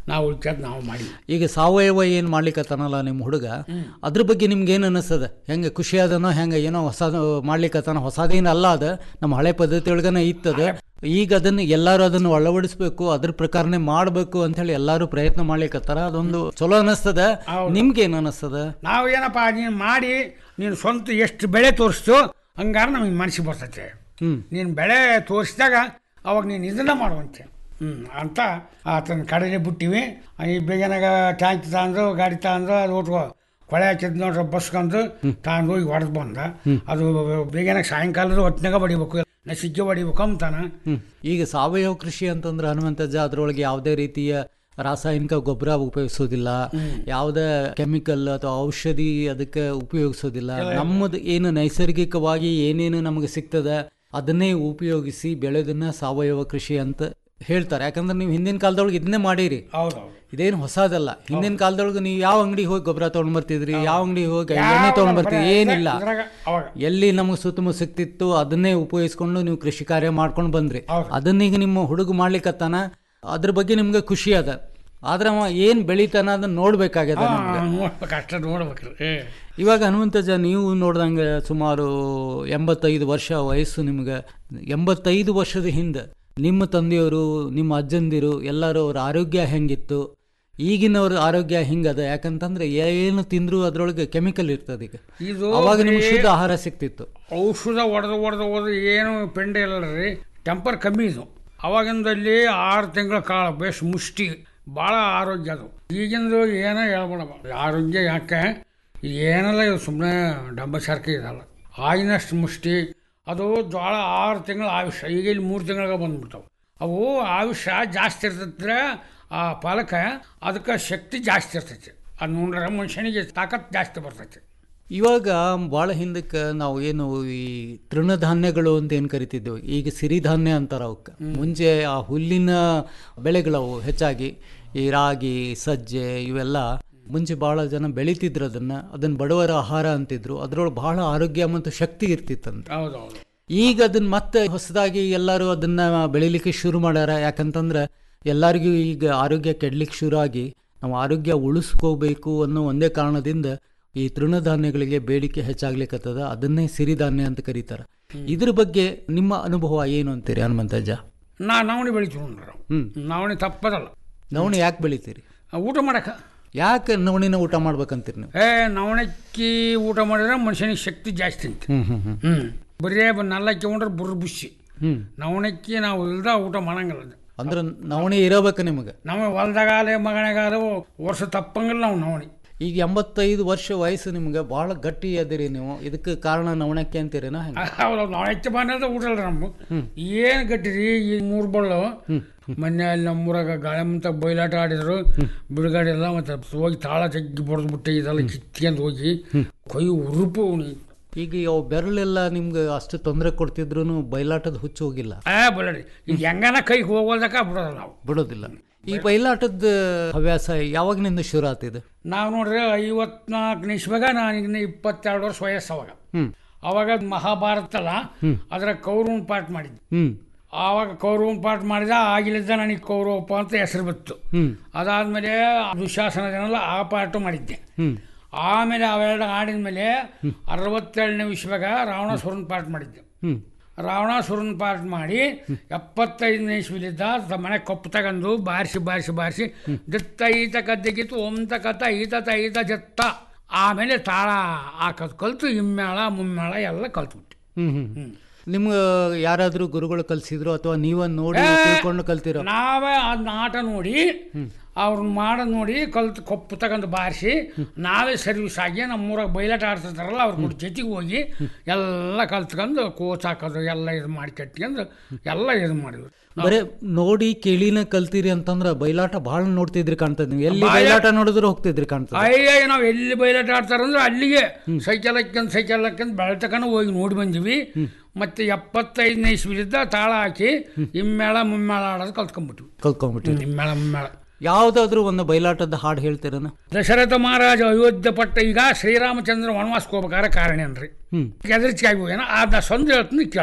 ನಾವು ಉಳ್ಕ್ಯದ್ ನಾವು ಮಾಡಿ ಈಗ ಸಾವಯವ ಏನು ಮಾಡ್ಲಿಕ್ಕತ್ತಾನಲ್ಲ ನಿಮ್ಮ ಹುಡುಗ ಅದ್ರ ಬಗ್ಗೆ ನಿಮ್ಗೆ ಏನು ಅನಿಸ್ತದ ಹೆಂಗೆ ಖುಷಿ ಅದನೋ ಹೆಂಗೆ ಏನೋ ಹೊಸದು ಮಾಡ್ಲಿಕ್ಕತ್ತಾನ ಹೊಸದೇನು ಅಲ್ಲ ಅದ ನಮ್ಮ ಹಳೆ ಪದ್ಧತಿ ಒಳಗನ ಇತ್ತದ ಈಗ ಅದನ್ನು ಎಲ್ಲರೂ ಅದನ್ನು ಅಳವಡಿಸ್ಬೇಕು ಅದ್ರ ಪ್ರಕಾರನೇ ಮಾಡಬೇಕು ಹೇಳಿ ಎಲ್ಲರೂ ಪ್ರಯತ್ನ ಮಾಡ್ಲಿಕ್ಕತ್ತಾರ ಅದೊಂದು ಚಲೋ ಅನಿಸ್ತದ ನಿಮ್ಗೆ ಏನು ಅನಿಸ್ತದ ನಾವು ಏನಪ್ಪ ನೀನು ಮಾಡಿ ನೀನು ಸ್ವಂತ ಎಷ್ಟು ಬೆಳೆ ತೋರಿಸ್ತು ಹಂಗಾರೆ ನಮಗೆ ಮನಸ್ಸಿಗೆ ಬರ್ತೈತೆ ಹ್ಮ್. ನೀನು ಬೆಳೆ ತೋರಿಸಿದಾಗ ಅವಾಗ ನೀನು ಇದನ್ನ ಮಾಡುವಂತೆ ಹ್ಞೂ ಅಂತ ಆತನ ಕಡೆಗೆ ಬಿಟ್ಟಿವಿ ಈ ಬೇಗನಾಗ ಟ್ಯಾಂಕ್ ತಗೊಂಡು ಗಾಡಿ ತಗೊಂಡು ಅದು ಒಟ್ಟು ಕೊಳೆ ಹಾಕಿದ್ ನೋಡ್ರಿ ಬಸ್ಕೊಂಡು ತಗೊಂಡು ಹೋಗಿ ಹೊಡೆದು ಬಂದ ಅದು ಬೇಗನಾಗ ಸಾಯಂಕಾಲದ ಹೊತ್ತಿನಾಗ ಹೊಡಿಬೇಕು ನಸಿಗ್ಗೆ ಹೊಡಿಬೇಕು ಅಂತಾನ ಹ್ಮ್. ಈಗ ಸಾವಯವ ಕೃಷಿ ಅಂತಂದ್ರೆ ಹನುಮಂತಜ್ಜ ಅದ್ರೊಳಗೆ ಯಾವುದೇ ರೀತಿಯ ರಾಸಾಯನಿಕ ಗೊಬ್ಬರ ಉಪಯೋಗಿಸೋದಿಲ್ಲ ಯಾವುದೇ ಕೆಮಿಕಲ್ ಅಥವಾ ಔಷಧಿ ಅದಕ್ಕೆ ಉಪಯೋಗಿಸೋದಿಲ್ಲ ನಮ್ಮದು ಏನು ನೈಸರ್ಗಿಕವಾಗಿ ಏನೇನು ನಮಗೆ ಸಿಗ್ತದೆ ಅದನ್ನೇ ಉಪಯೋಗಿಸಿ ಬೆಳೆದನ್ನ ಸಾವಯವ ಕೃಷಿ ಅಂತ ಹೇಳ್ತಾರೆ ಯಾಕಂದ್ರೆ ನೀವು ಹಿಂದಿನ ಕಾಲದೊಳಗೆ ಇದನ್ನೇ ಮಾಡಿರಿ ಹೌದು ಹೌದು ಇದೇನು ಹೊಸದಲ್ಲ ಹಿಂದಿನ ಕಾಲದೊಳಗೆ ನೀವು ಯಾವ ಅಂಗಡಿಗೆ ಹೋಗಿ ಗೊಬ್ಬರ ತೊಗೊಂಡ್ ಬರ್ತಿದ್ರಿ ಯಾವ ಅಂಗಡಿಗೆ ಹೋಗಿ ಎಣ್ಣೆ ತೊಗೊಂಡ್ ಬರ್ತಿದ್ರಿ ಏನಿಲ್ಲ ಇದ್ರಾಗ ಅವಾಗ ಎಲ್ಲಿ ನಮಗೆ ಸುತ್ತಮುತ್ತ ಸಿಕ್ತಿತ್ತು ಅದನ್ನೇ ಉಪಯೋಗಿಸ್ಕೊಂಡು ನೀವು ಕೃಷಿ ಕಾರ್ಯ ಮಾಡ್ಕೊಂಡು ಬಂದ್ರಿ ಹೌದು. ಅದನ್ನೀಗ ನಿಮ್ಮ ಹುಡುಗ ಮಾಡ್ಲಿಕ್ಕತ್ತಾನ ಅದ್ರ ಬಗ್ಗೆ ನಿಮ್ಗೆ ಖುಷಿ ಅದ ಆದ್ರೆ ಅವ ಏನ್ ಬೆಳಿತಾನ ಅದನ್ನ ನೋಡ್ಬೇಕಾಗ್ಯದ ನಮ್ಗೆ ನೋಡ್ಬೇಕು ಅಷ್ಟ ನೋಡ್ಬೇಕ್ರಿ ಏ ಇವಾಗ ಹನುಮಂತಜ ನೀವು ನೋಡ್ದಂಗೆ ಸುಮಾರು ಎಂಬತ್ತೈದು ವರ್ಷ ವಯಸ್ಸು ನಿಮ್ಗೆ ಎಂಬತ್ತೈದು ವರ್ಷದ ಹಿಂದೆ ನಿಮ್ಮ ತಂದೆಯವರು ನಿಮ್ಮ ಅಜ್ಜಂದಿರು ಎಲ್ಲರೂ ಅವ್ರ ಆರೋಗ್ಯ ಹೆಂಗಿತ್ತು ಈಗಿನವ್ರ ಆರೋಗ್ಯ ಹಿಂಗದ ಯಾಕಂತಂದ್ರೆ ಏನು ತಿಂದ್ರು ಅದ್ರೊಳಗೆ ಕೆಮಿಕಲ್ ಇರ್ತದೆ ಈಗ ಇದು ಅವಾಗ ನಿಮ್ಗೆ ಬರೀ ಶುದ್ಧ ಆಹಾರ ಸಿಕ್ತಿತ್ತು ಔಷಧ ಹೊಡೆದು ಹೊಡೆದು ಹೊಡೆದು ಏನು ಪೆಂಡೆ ಇಲ್ಲ ರೀ ಟೆಂಪರ್ ಕಮ್ಮಿ ಇದು ಅವಾಗಿಂದಲ್ಲಿ ಆರು ತಿಂಗಳ ಕಾಲ ಬೇಸ್ ಮುಷ್ಟಿ ಭಾಳ ಆರೋಗ್ಯ ಅದು ಈಗಿಂದು ಏನೋ ಹೇಳ್ಬೇಡ ಆರೋಗ್ಯ ಯಾಕೆ ಏನೆಲ್ಲ ಇದು ಸುಮ್ಮನೆ ಡಬ್ಬ ಶಾರ್ಕೆ ಇದಲ್ಲ ಆಗಿನಷ್ಟು ಮುಷ್ಟಿ ಅದು ಜೋಳ ಆರು ತಿಂಗಳ ಆಯುಷ್ಯ ಈಗ ಇಲ್ಲಿ ಮೂರು ತಿಂಗಳಿಗೆ ಬಂದ್ಬಿಡ್ತಾವೆ ಅವು ಆಯುಷ್ಯ ಜಾಸ್ತಿ ಇರ್ತೈತ್ರ ಆ ಫಲಕ ಅದಕ್ಕೆ ಶಕ್ತಿ ಜಾಸ್ತಿ ಇರ್ತೈತಿ ಅದು ನೋಡ್ರೆ ಮನುಷ್ಯನಿಗೆ ತಾಕತ್ ಜಾಸ್ತಿ ಬರ್ತೈತಿ ಇವಾಗ ಭಾಳ ಹಿಂದಕ್ಕೆ ನಾವು ಏನು ಈ ತೃಣಧಾನ್ಯಗಳು ಅಂತ ಏನು ಕರಿತಿದ್ದೆವು ಈಗ ಸಿರಿಧಾನ್ಯ ಅಂತಾರ ಅವಕ್ಕೆ ಮುಂಚೆ ಆ ಹುಲ್ಲಿನ ಬೆಳೆಗಳವು ಹೆಚ್ಚಾಗಿ ಈ ರಾಗಿ ಸಜ್ಜೆ ಇವೆಲ್ಲ ಮುಂಚೆ ಭಾಳ ಜನ ಬೆಳಿತಿದ್ರು ಅದನ್ನ ಅದನ್ನ ಬಡವರ ಆಹಾರ ಅಂತಿದ್ರು ಅದ್ರೊಳಗೆ ಬಹಳ ಆರೋಗ್ಯ ಮತ್ತು ಶಕ್ತಿ ಇರ್ತಿತ್ತಂತೆ ಹೌದು ಹೌದು ಈಗ ಅದನ್ನ ಮತ್ತೆ ಹೊಸದಾಗಿ ಎಲ್ಲರೂ ಅದನ್ನ ಬೆಳಿಲಿಕ್ಕೆ ಶುರು ಮಾಡ್ಯಾರ ಯಾಕಂತಂದ್ರೆ ಎಲ್ಲರಿಗೂ ಈಗ ಆರೋಗ್ಯ ಕೆಡ್ಲಿಕ್ಕೆ ಶುರು ಆಗಿ ನಾವು ಆರೋಗ್ಯ ಉಳಿಸ್ಕೋಬೇಕು ಅನ್ನೋ ಒಂದೇ ಕಾರಣದಿಂದ ಈ ತೃಣಧಾನ್ಯಗಳಿಗೆ ಬೇಡಿಕೆ ಹೆಚ್ಚಾಗ್ಲಿಕ್ಕತ್ತದ ಅದನ್ನೇ ಸಿರಿಧಾನ್ಯ ಅಂತ ಕರೀತಾರೆ ಇದ್ರ ಬಗ್ಗೆ ನಿಮ್ಮ ಅನುಭವ ಏನು ಅಂತೀರಿ ಹನುಮಂತಜ್ಜ ನಾ ನವಣಿ ಬೆಳಿತೀವಿ ನೋಡ್ರಿ ನಾವು ಹ್ಮ್ ನವಣಿ ತಪ್ಪದಲ್ಲ ನವಣಿ ಯಾಕೆ ಬೆಳಿತೀರಿ ಆ, ಊಟ ಮಾಡಕ ಯಾಕೆ ನವಣಿನ ಊಟ ಮಾಡ್ಬೇಕಂತೀರಿ ನೀವು ಏ ನವಣಕ್ಕಿ ಊಟ ಮಾಡಿದ್ರೆ ಮನುಷ್ಯನಿಗೆ ಶಕ್ತಿ ಜಾಸ್ತಿ ಅಂತ ಹ್ಮ್ ಹ್ಮ್ ಹ್ಮ್ ಹ್ಞೂ ಬರೀ ನಲ್ಲಕ್ಕಿ ಉಂಡ್ರೆ ಬುರ್ರ ಬುಷಿ ಹ್ಮ್ ನವಣಕ್ಕಿ ನಾವು ಇಲ್ದ ಊಟ ಮಾಡಂಗಿಲ್ಲ ಅದು. ಅಂದ್ರೆ ನವಣಿ ಇರಬೇಕು ನಿಮಗೆ ನಮ್ಮ ಹೊಲ್ದಾಗಾಲೆ ಮಗನಾಗಾಲ ವರ್ಷ ತಪ್ಪಂಗಿಲ್ಲ ನಾವು ನವಣಿ ಈಗ ಎಂಬತ್ತೈದು ವರ್ಷ ವಯಸ್ಸು ನಿಮ್ಗೆ ಭಾಳ ಗಟ್ಟಿ ಅದಿರಿ ನೀವು ಇದಕ್ಕೆ ಕಾರಣ ನವಣಕ್ಕೆ ಅಂತೀರೇನೋ ಹೆಂಗೆ ಹೌದು ನವಣಕ್ಕಿ ಬಂದ್ರೆ ಊಟ ಇಲ್ಲ ನಮ್ಮ ಏನು ಗಟ್ಟಿರಿ ಈ ಮೂರು ಬಳ್ಳು ಮೊನ್ನೆ ಅಲ್ಲಿ ನಮ್ಮೂರಾಗ ಗಾಳಮಂತ ಬಯಲಾಟ ಆಡಿದ್ರು ಬಿಡುಗಡೆ ಎಲ್ಲ ಮತ್ತೆ ಹೋಗಿ ತಾಳ ಜಗ್ಗಿ ಬಡ್ದು ಬಿಟ್ಟೆ ಇದೆಲ್ಲ ಕಿತ್ಕೊಂಡು ಹೋಗಿ ಕೊಯ್ ಉರುಪು ಅವ್ನಿಗೆ. ಈಗ ಅವು ಬೆರಳೆಲ್ಲ ನಿಮ್ಗೆ ಅಷ್ಟು ತೊಂದರೆ ಕೊಡ್ತಿದ್ರು ಬಯಲಾಟದ ಹುಚ್ಚು ಹೋಗಿಲ್ಲ ಆ ಬಳ್ಳಾರಿ ಈಗ ಹೆಂಗನ ಕೈಗೆ ಹೋಗೋದಕ್ಕ ಬಿಡೋಲ್ಲ ನಾವು ಬಿಡೋದಿಲ್ಲ ಈ ಬಯಲಾಟದ ಹವ್ಯಾಸ ಯಾವಾಗಿನಿಂದ ಶುರು ಆತಿದೆ ನಾವು ನೋಡ್ರಿ ಐವತ್ನಾಲ್ಕು ನಿಮಿಷವಾಗ ನಾನು ಇನ್ನು ಇಪ್ಪತ್ತೆರಡು ವರ್ಷ ವಯಸ್ಸು ಅವಾಗ ಹ್ಮ್ ಅವಾಗ ಮಹಾಭಾರತ ಅಲ್ಲ ಅದರ ಕೌರವನ್ ಪಾಠ ಮಾಡಿದ್ದೆ ಹ್ಮ್ ಆವಾಗ ಕೌರವನ್ ಪಾಠ ಮಾಡಿದ ಆಗಿಲಿದ್ದ ನನಗೆ ಕೌರವಪ್ಪ ಅಂತ ಹೆಸರು ಬಂತು ಹ್ಮ್ ಅದಾದ್ಮೇಲೆ ದುಶಾಸನ ಜನಲ್ಲ ಆ ಪಾಠ ಮಾಡಿದ್ದೆ ಹ್ಮ್ ಆಮೇಲೆ ಅವೆರಡು ಆಡಿದ ಮೇಲೆ ಅರವತ್ತೇಳನೇ ವಿಶ್ವಗ ರಾವಣಾಸುರನ್ ಪಾಠ ಮಾಡಿದ್ದೆ ಹ್ಮ್ ರಾವಣಾಸುರನ್ ಪಾಠ ಮಾಡಿ ಎಪ್ಪತ್ತೈದನೇ ಇಸ್ವಿಲಿದ್ದ ತ- ಮನೆ ಕಪ್ಪು ತಗೊಂಡು ಬಾರಿಸಿ ಬಾರಿಸಿ ಬಾರಿಸಿ ದಿತ್ತ ಈತ ಕದ್ದೆಗಿತ್ತು ಓಂತ ಕತ್ತ ಈತ ತ ಈತ ಜತ್ತ ಆಮೇಲೆ ತಾಳ ಹಾಕೋದು ಕಲ್ತು ಇಮ್ಮೇಳ ಮುಮ್ಮೇಳ ಎಲ್ಲ ಕಲ್ತ್ಬಿಟ್ಟು ಹ್ಮ್ ಹ್ಮ್ ಹ್ಮ್ ನಿಮ್ಗೆ ಯಾರಾದರೂ ಗುರುಗಳು ಕಲ್ಸಿದ್ರು ಅಥವಾ ನೀವ ನೋಡಿ ತಿಳ್ಕೊಂಡು ಕಲ್ತಿರೋ ನಾವೇ ಅದನ್ನ ಆಟ ನೋಡಿ ಅವ್ರನ್ನ ಮಾಡೋದು ನೋಡಿ ಕಲ್ತು ಕಪ್ಪು ತಗೊಂಡು ಬಾರಿಸಿ ನಾವೇ ಸರ್ವಿಸ್ ಆಗಿ ನಮ್ಮೂರಾಗ ಬಯಲಾಟ ಆಡ್ತಿರ್ತಾರಲ್ಲ ಅವ್ರ ಕೂಡ ಜೊತೆಗೆ ಹೋಗಿ ಎಲ್ಲ ಕಲ್ತ್ಕೊಂಡು ಕೋಚ್ ಹಾಕೋದು ಎಲ್ಲ ಇದು ಮಾಡಿ ಕಟ್ಕೊಂಡು ಎಲ್ಲ ಇದು ಮಾಡಿದ್ವಿ ಬರೇ ನೋಡಿ ಕೇಳಿನ ಕಲ್ತೀರಿ ಅಂತಂದ್ರ ಬಯಲಾಟ ಭಾಳ ನೋಡ್ತಿದ್ರಿ ಕಾಣ್ತದೆ ನೀವು ಎಲ್ಲಿ ಬಯಲಾಟ ನೋಡಿದ್ರು ಹೋಗ್ತಿದ್ರಿ ಕಾಣ್ತದೆ ಅಯ್ಯ ನಾವು ಎಲ್ಲಿ ಬಯಲಾಟ ಆಡ್ತಾರಂದ್ರೆ ಅಲ್ಲಿಗೆ ಸೈಕಲ್ ಹಾಕ್ಯಂದು ಸೈಕಲ್ ಹಾಕ್ಯಂದು ಬೆಳತಕನ ಹೋಗಿ ನೋಡಿ ಬಂದಿವಿ ಮತ್ತೆ ಎಪ್ಪತ್ತೈದನೇ ಇಸ್ವಿಲಿದ್ದ ತಾಳ ಹಾಕಿ ಇಮ್ಮೇಳ ಮುಮ್ಮೇಳ ಆಡೋದು ಕಲ್ತ್ಕೊಂಡ್ಬಿಟ್ವಿ ಕಲ್ತ್ಕೊಂಡ್ಬಿಟ್ರಿ ಇಮ್ಮೇಳ ಮುಮ್ಮೇಳ ಯಾವ್ದಾದ್ರು ಒಂದು ಬಯಲಾಟದ ಹಾಡು ಹೇಳ್ತೀರನ ದಶರಥ ಮಹಾರಾಜ ಅಯೋಧ್ಯೆ ಪಟ್ಟ ಈಗ ಶ್ರೀರಾಮಚಂದ್ರ ವನವಾಸಕ್ಕೆ ಹೋಗ್ಬೇಕಾದ್ರೆ ಕಾರಣ ಏನ್ರಿ ಹ್ಮ್ ಎದರ್ಚಿಗೆ ಆಗಿ ಹೋಗ್ಯಾನ ಅದನ್ನ ಸಂಜೆ ಹೇಳ್ತೀನಿ ಕೇಳ